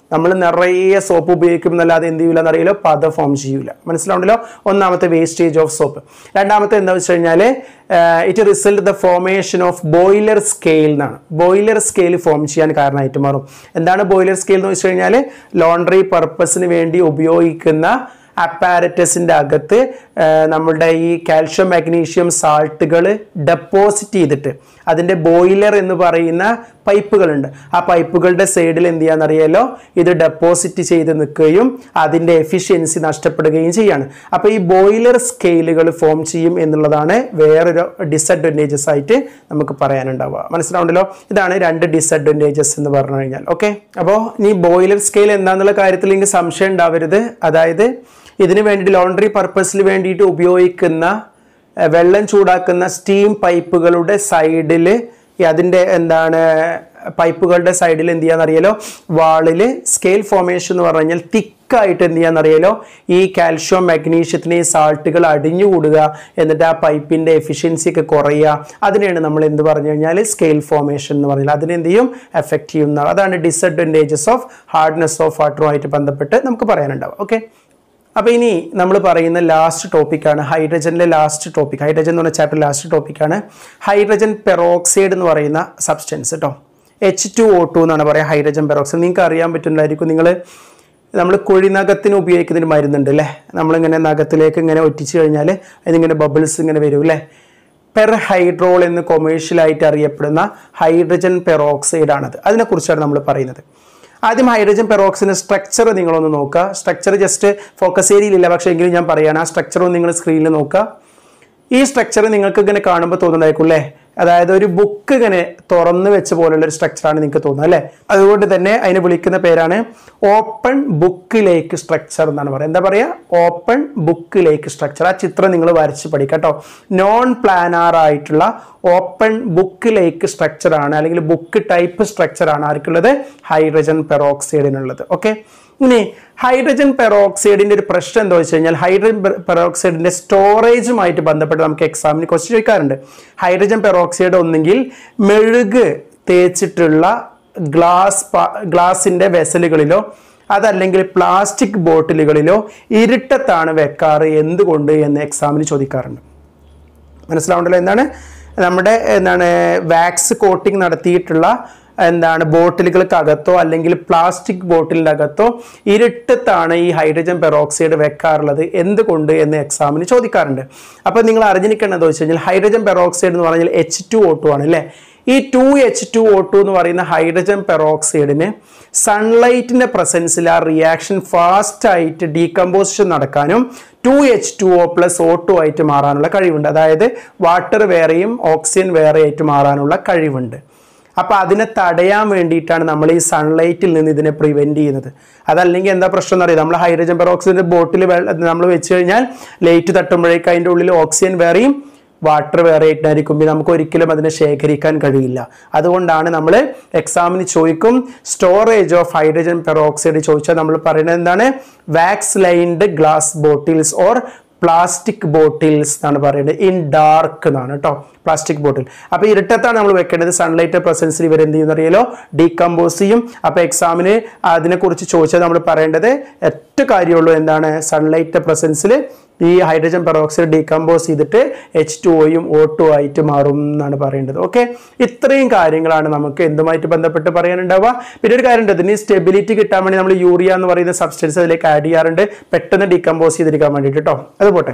നമ്മൾ നിറയെ സോപ്പ് ഉപയോഗിക്കും എന്നല്ലാതെ എന്ത് ചെയ്യൂല എന്നറിയില്ലോ പത ഫോം ചെയ്യൂല മനസ്സിലാവുണ്ടല്ലോ ഒന്നാമത്തെ വേസ്റ്റേജ് ഓഫ് സോപ്പ് രണ്ടാമത്തെ എന്താ വെച്ച് കഴിഞ്ഞാൽ it result the formation of boiler scale എന്നാണ് ബോയിലർ സ്കെയിൽ ഫോം ചെയ്യാൻ കാരണമായിട്ട് മാറും എന്താണ് ബോയിലർ സ്കെയിൽ എന്ന് വെച്ച് കഴിഞ്ഞാൽ ലോണ്ടറി പർപ്പസിന് വേണ്ടി ഉപയോഗിക്കുന്ന അപ്പാരറ്റസിൻ്റെ അകത്ത് ആ, നമ്മളുടെ ഈ കാൽഷ്യം മാഗ്നീഷ്യം സാൾട്ടുകൾ ഡെപ്പോസിറ്റ് ചെയ്തിട്ട് അതിൻ്റെ ബോയിലർ എന്ന് പറയുന്ന പൈപ്പുകളുണ്ട് ആ പൈപ്പുകളുടെ സൈഡിൽ എന്ത് ചെയ്യാന്നറിയാലോ ഇത് ഡെപ്പോസിറ്റ് ചെയ്ത് നിൽക്കുകയും അതിൻ്റെ എഫിഷ്യൻസി നഷ്ടപ്പെടുകയും ചെയ്യാണ് അപ്പോൾ ഈ ബോയിലർ സ്കെയിലുകൾ ഫോം ചെയ്യും എന്നുള്ളതാണ് വേറൊരു ഡിസഡ്വാൻറ്റേജസ് ആയിട്ട് നമുക്ക് പറയാനുണ്ടാവുക മനസ്സിലാവുണ്ടല്ലോ ഇതാണ് രണ്ട് ഡിസഡ്വാൻറ്റേജസ് എന്ന് പറഞ്ഞു കഴിഞ്ഞാൽ ഓക്കെ അപ്പോൾ ഇനി ബോയിലർ സ്കെയിൽ എന്താണെന്നുള്ള കാര്യത്തിൽ എനിക്ക് സംശയം ഉണ്ടാവരുത് അതായത് ഇതിന് വേണ്ടി ലോണ്ടറി പർപ്പസിന് വേണ്ടിയിട്ട് ഉപയോഗിക്കുന്ന ഏർ, വെള്ളം ചൂടാക്കുന്ന സ്റ്റീം പൈപ്പുകളുടെ സൈഡിൽ അതിൻ്റെ എന്താണ് പൈപ്പുകളുടെ സൈഡിൽ എന്ത് ചെയ്യാന്നറിയാലോ വാളിൽ സ്കെയിൽ ഫോർമേഷൻ എന്ന് പറഞ്ഞു കഴിഞ്ഞാൽ തിക്കായിട്ട് എന്ത് ചെയ്യാന്നറിയാലോ ഈ കാൽഷ്യം മാഗ്നീഷ്യത്തിന് ഈ സാൾട്ടുകൾ അടിഞ്ഞുകൂടുക എന്നിട്ട് ആ പൈപ്പിൻ്റെ എഫിഷ്യൻസി ഒക്കെ കുറയുക അതിനെയാണ് നമ്മൾ എന്ത് പറഞ്ഞു കഴിഞ്ഞാൽ സ്കെയിൽ ഫോർമേഷൻ എന്ന് പറഞ്ഞാൽ അതിനെ എന്ത് ചെയ്യും എഫക്റ്റ് ചെയ്യുന്ന അതാണ് ഡിസഡ്വാൻറ്റേജസ് ഓഫ് ഹാർഡ്നെസ് ഓഫ് വാട്ടറുമായിട്ട് ബന്ധപ്പെട്ട് നമുക്ക് പറയാനുണ്ടാവും ഓക്കെ അപ്പോൾ ഇനി നമ്മൾ പറയുന്ന ലാസ്റ്റ് ടോപ്പിക്കാണ് ഹൈഡ്രജനിലെ ലാസ്റ്റ് ടോപ്പിക് ഹൈഡ്രജൻ എന്ന് പറഞ്ഞ ചാപ്റ്റർ ലാസ്റ്റ് ടോപ്പിക്കാണ് ഹൈഡ്രജൻ പെറോക്സൈഡ് എന്ന് പറയുന്ന സബ്സ്റ്റൻസ് കേട്ടോ എച്ച് ടു ഒ ടു എന്നാണ് പറയുക ഹൈഡ്രജൻ പെറോക്സൈഡ് നിങ്ങൾക്ക് അറിയാൻ പറ്റുന്നതായിരിക്കും നിങ്ങൾ നമ്മൾ കുഴിനകത്തിന് ഉപയോഗിക്കുന്നൊരു മരുന്നുണ്ട് അല്ലേ നമ്മളിങ്ങനെ നഖത്തിലേക്ക് ഇങ്ങനെ ഒറ്റിച്ച് കഴിഞ്ഞാൽ അതിനിങ്ങനെ ബബിൾസ് ഇങ്ങനെ വരും അല്ലേ പെർ ഹൈഡ്രോൾ എന്ന് കൊമേഴ്ഷ്യലായിട്ട് അറിയപ്പെടുന്ന ഹൈഡ്രജൻ പെറോക്സൈഡ് ആണത് അതിനെക്കുറിച്ചാണ് നമ്മൾ പറയുന്നത് ആദ്യം ഹൈഡ്രജൻ പെറോക്സിൻ്റെ സ്ട്രക്ചർ നിങ്ങളൊന്ന് നോക്കുക സ്ട്രക്ചർ ജസ്റ്റ് ഫോക്കസ് ഏരിയയിലില്ല പക്ഷേ എങ്കിലും ഞാൻ പറയുകയാണ് ആ സ്ട്രക്ചർ ഒന്ന് നിങ്ങൾ സ്ക്രീനിൽ നോക്കുക ഈ സ്ട്രക്ചർ നിങ്ങൾക്ക് ഇങ്ങനെ കാണുമ്പോൾ തോന്നുന്നതായിരിക്കും അല്ലേ അതായത് ഒരു ബുക്ക് ഇങ്ങനെ തുറന്നു വെച്ച പോലുള്ള ഒരു സ്ട്രക്ചറാണ് നിങ്ങൾക്ക് തോന്നുന്നത് അല്ലേ അതുകൊണ്ട് തന്നെ അതിനെ വിളിക്കുന്ന പേരാണ് ഓപ്പൺ ബുക്ക് ലേക്ക് സ്ട്രക്ചർ എന്നാണ് പറയുക എന്താ പറയുക ഓപ്പൺ ബുക്ക് ലേക്ക് സ്ട്രക്ചർ ആ ചിത്രം നിങ്ങൾ വരച്ച് പഠിക്കുക കേട്ടോ നോൺ പ്ലാനാർ ആയിട്ടുള്ള ഓപ്പൺ ബുക്ക് ലേക്ക് സ്ട്രക്ചർ ആണ് അല്ലെങ്കിൽ ബുക്ക് ടൈപ്പ് സ്ട്രക്ചർ ആണ് ആർക്കുള്ളത് ഹൈഡ്രജൻ പെറോക്സൈഡിനുള്ളത് ഓക്കെ ഇനി ഹൈഡ്രജൻ പെറോക്സൈഡിന്റെ ഒരു പ്രശ്നം എന്താ വെച്ച് കഴിഞ്ഞാൽ ഹൈഡ്രജൻ പെറോക്സൈഡിന്റെ സ്റ്റോറേജുമായിട്ട് ബന്ധപ്പെട്ട് നമുക്ക് എക്സാമിന് ക്വസ്റ്റ്യൻ ചോദിക്കാറുണ്ട് ഹൈഡ്രജൻ പെറോക്സൈഡ് ഒന്നെങ്കിൽ മെഴുക് തേച്ചിട്ടുള്ള ഗ്ലാസ് ഗ്ലാസിന്റെ വെസലുകളിലോ അതല്ലെങ്കിൽ പ്ലാസ്റ്റിക് ബോട്ടിലുകളിലോ ഇരുട്ടത്താണ് വെക്കാറ് എന്തുകൊണ്ട് എന്ന് എക്സാമിന് ചോദിക്കാറുണ്ട് മനസ്സിലാവുണ്ടല്ലോ എന്താണ് നമ്മുടെ എന്താണ് വാക്സ് കോട്ടിംഗ് നടത്തിയിട്ടുള്ള എന്താണ് ബോട്ടിലുകൾക്കകത്തോ അല്ലെങ്കിൽ പ്ലാസ്റ്റിക് ബോട്ടിലിൻ്റെ അകത്തോ ഇരുട്ടത്താണ് ഈ ഹൈഡ്രജൻ പെറോക്സൈഡ് വെക്കാറുള്ളത് എന്തുകൊണ്ട് എന്ന് എക്സാമിന് ചോദിക്കാറുണ്ട് അപ്പോൾ നിങ്ങൾ അറിഞ്ഞിരിക്കേണ്ടത് വെച്ച് കഴിഞ്ഞാൽ ഹൈഡ്രജൻ പെറോക്സൈഡ് എന്ന് പറഞ്ഞാൽ എച്ച് ടു ഒ ടു ആണ് അല്ലേ ഈ two H two O two എന്ന് പറയുന്ന ഹൈഡ്രജൻ പെറോക്സൈഡിന് സൺലൈറ്റിന്റെ പ്രസൻസിൽ ആ റിയാക്ഷൻ ഫാസ്റ്റ് ആയിട്ട് ഡീകമ്പോസിഷൻ നടക്കാനും two H two O plus O two ആയിട്ട് മാറാനുള്ള കഴിവുണ്ട് അതായത് വാട്ടർ വേറെയും ഓക്സിജൻ വേറെ ആയിട്ട് മാറാനുള്ള കഴിവുണ്ട് അപ്പോൾ അതിനെ തടയാൻ വേണ്ടിയിട്ടാണ് നമ്മൾ ഈ സൺലൈറ്റിൽ നിന്ന് ഇതിനെ പ്രിവെൻറ്റ് ചെയ്യുന്നത് അതല്ലെങ്കിൽ എന്താ പ്രശ്നം എന്ന് അറിയാം നമ്മൾ ഹൈഡ്രജൻ പെറോക്സൈഡിൻ്റെ ബോട്ടിൽ നമ്മൾ വെച്ച് കഴിഞ്ഞാൽ ലൈറ്റ് തട്ടുമ്പോഴേക്ക് അതിൻ്റെ ഉള്ളിൽ ഓക്സിജൻ വേറെയും വാട്ടർ വേറെ ആയിട്ടായിരിക്കും പിന്നെ നമുക്ക് ഒരിക്കലും അതിനെ ശേഖരിക്കാൻ കഴിയില്ല അതുകൊണ്ടാണ് നമ്മൾ എക്സാമിന് ചോദിക്കും സ്റ്റോറേജ് ഓഫ് ഹൈഡ്രജൻ പെറോക്സൈഡ് ചോദിച്ചാൽ നമ്മൾ പറയുന്നത് എന്താണ് wax lined glass bottles or plastic bottles എന്നാണ് പറയുന്നത് ഇൻ ഡാർക്ക് എന്നാണ് കേട്ടോ പ്ലാസ്റ്റിക് ബോട്ടിൽ അപ്പോൾ ഇരുട്ടത്താണ് നമ്മൾ വെക്കേണ്ടത് സൺലൈറ്റ് പ്രസൻസിൽ ഇവർ എന്ത് ചെയ്യുന്ന അറിയാലോ ഡീകമ്പോസ് ചെയ്യും അപ്പോൾ എക്സാമിന് അതിനെക്കുറിച്ച് ചോദിച്ചാൽ നമ്മൾ പറയേണ്ടത് ഒറ്റ കാര്യമുള്ളൂ എന്താണ് സൺലൈറ്റ് പ്രസൻസിൽ ഈ ഹൈഡ്രജൻ പെറോക്സൈഡ് ഡീകമ്പോസ് ചെയ്തിട്ട് എച്ച് ടു ഒയും ഒ ടു ആയിട്ട് മാറും എന്നാണ് പറയേണ്ടത് ഓക്കെ ഇത്രയും കാര്യങ്ങളാണ് നമുക്ക് എന്തുമായിട്ട് ബന്ധപ്പെട്ട് പറയാനുണ്ടാവുക പിന്നെ ഒരു കാര്യം ഉണ്ട് ഇതിന് സ്റ്റെബിലിറ്റി കിട്ടാൻ വേണ്ടി നമ്മൾ യൂറിയ എന്ന് പറയുന്ന സബ്സ്റ്റൻസ് അതിലേക്ക് ആഡ് ചെയ്യാറുണ്ട് പെട്ടെന്ന് ഡീകമ്പോസ് ചെയ്തിരിക്കാൻ വേണ്ടിയിട്ട് കേട്ടോ അത് പോട്ടെ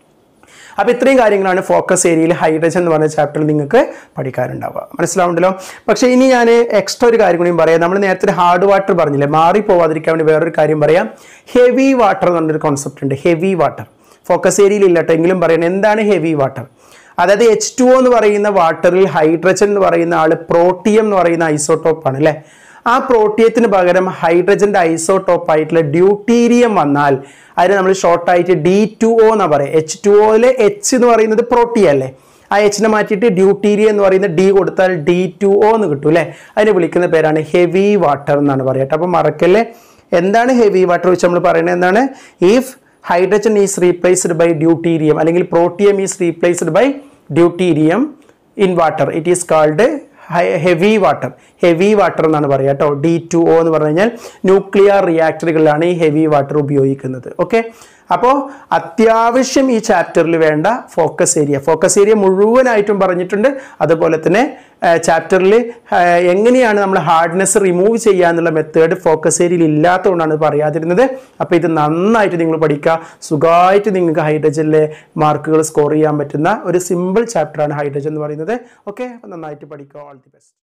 അപ്പോൾ ഇത്രയും കാര്യങ്ങളാണ് ഫോക്കസ് ഏരിയയിൽ ഹൈഡ്രജൻ എന്ന് പറഞ്ഞ ചാപ്റ്ററിൽ നിങ്ങൾക്ക് പഠിക്കാനുണ്ടാവുക മനസ്സിലാവുണ്ടല്ലോ പക്ഷേ ഇനി ഞാൻ എക്സ്ട്രാ ഒരു കാര്യം കൂടിയും പറയാം നമ്മൾ നേരത്തെ ഹാർഡ് വാട്ടർ പറഞ്ഞില്ലേ മാറി പോവാതിരിക്കാൻ വേണ്ടി വേറൊരു കാര്യം പറയാം ഹെവി വാട്ടർ എന്ന് പറഞ്ഞൊരു കോൺസെപ്റ്റ് ഉണ്ട് ഹെവി വാട്ടർ ഫോക്കസ് ഏരിയയിൽ ഇല്ലട്ടോ എങ്കിലും പറയണം എന്താണ് ഹെവി വാട്ടർ അതായത് എച്ച് ടു എന്ന് പറയുന്ന വാട്ടറിൽ ഹൈഡ്രജൻ എന്ന് പറയുന്ന ആൾ പ്രോട്ടിയം എന്ന് പറയുന്ന ഐസോട്ടോപ്പ് ആണ് അല്ലേ ആ പ്രോട്ടിയത്തിന് പകരം ഹൈഡ്രജന്റെ ഐസോട്ടോപ്പ് ആയിട്ടുള്ള ഡ്യൂട്ടീരിയം വന്നാൽ അതിന് നമ്മൾ ഷോർട്ടായിട്ട് ഡി ടു ഒ എന്നാ പറയുക എച്ച് ടു ഒയിലെ എച്ച് എന്ന് പറയുന്നത് പ്രോട്ടിയ അല്ലേ ആ എച്ചിനെ മാറ്റിയിട്ട് ഡ്യൂട്ടീരിയം എന്ന് പറയുന്ന ഡി കൊടുത്താൽ ഡി ടു ഒ എന്ന് കിട്ടും അല്ലേ അതിനെ വിളിക്കുന്ന പേരാണ് ഹെവി വാട്ടർ എന്നാണ് പറയുക അപ്പോൾ മറക്കല്ലേ എന്താണ് ഹെവി വാട്ടർ വെച്ച് നമ്മൾ പറയുന്നത് എന്താണ് if hydrogen is replaced by deuterium അല്ലെങ്കിൽ protium is replaced by deuterium in water it is called heavy water heavy water എന്നാണ് പറയുക കേട്ടോ ഡി ടു ഒ എന്ന് പറഞ്ഞു കഴിഞ്ഞാൽ ന്യൂക്ലിയർ റിയാക്ടറുകളിലാണ് ഈ ഹെവി വാട്ടർ ഉപയോഗിക്കുന്നത് ഓക്കെ അപ്പോൾ അത്യാവശ്യം ഈ ചാപ്റ്ററിൽ വേണ്ട ഫോക്കസ് ഏരിയ ഫോക്കസ് ഏരിയ മുഴുവനായിട്ടും പറഞ്ഞിട്ടുണ്ട് അതുപോലെ തന്നെ ചാപ്റ്ററിൽ എങ്ങനെയാണ് നമ്മൾ ഹാർഡ്നെസ് റിമൂവ് ചെയ്യുക എന്നുള്ള മെത്തേഡ് ഫോക്കസ് ഏരിയയിൽ ഇല്ലാത്തതുകൊണ്ടാണ് ഇത് പറയാതിരുന്നത് അപ്പോൾ ഇത് നന്നായിട്ട് നിങ്ങൾ പഠിക്കുക സുഖമായിട്ട് നിങ്ങൾക്ക് ഹൈഡ്രജനിലെ മാർക്കുകൾ സ്കോർ ചെയ്യാൻ പറ്റുന്ന ഒരു സിമ്പിൾ ചാപ്റ്ററാണ് ഹൈഡ്രജൻ എന്ന് പറയുന്നത് ഓക്കെ അപ്പോൾ നന്നായിട്ട് പഠിക്കുക ഓൾ ദി ബെസ്റ്റ്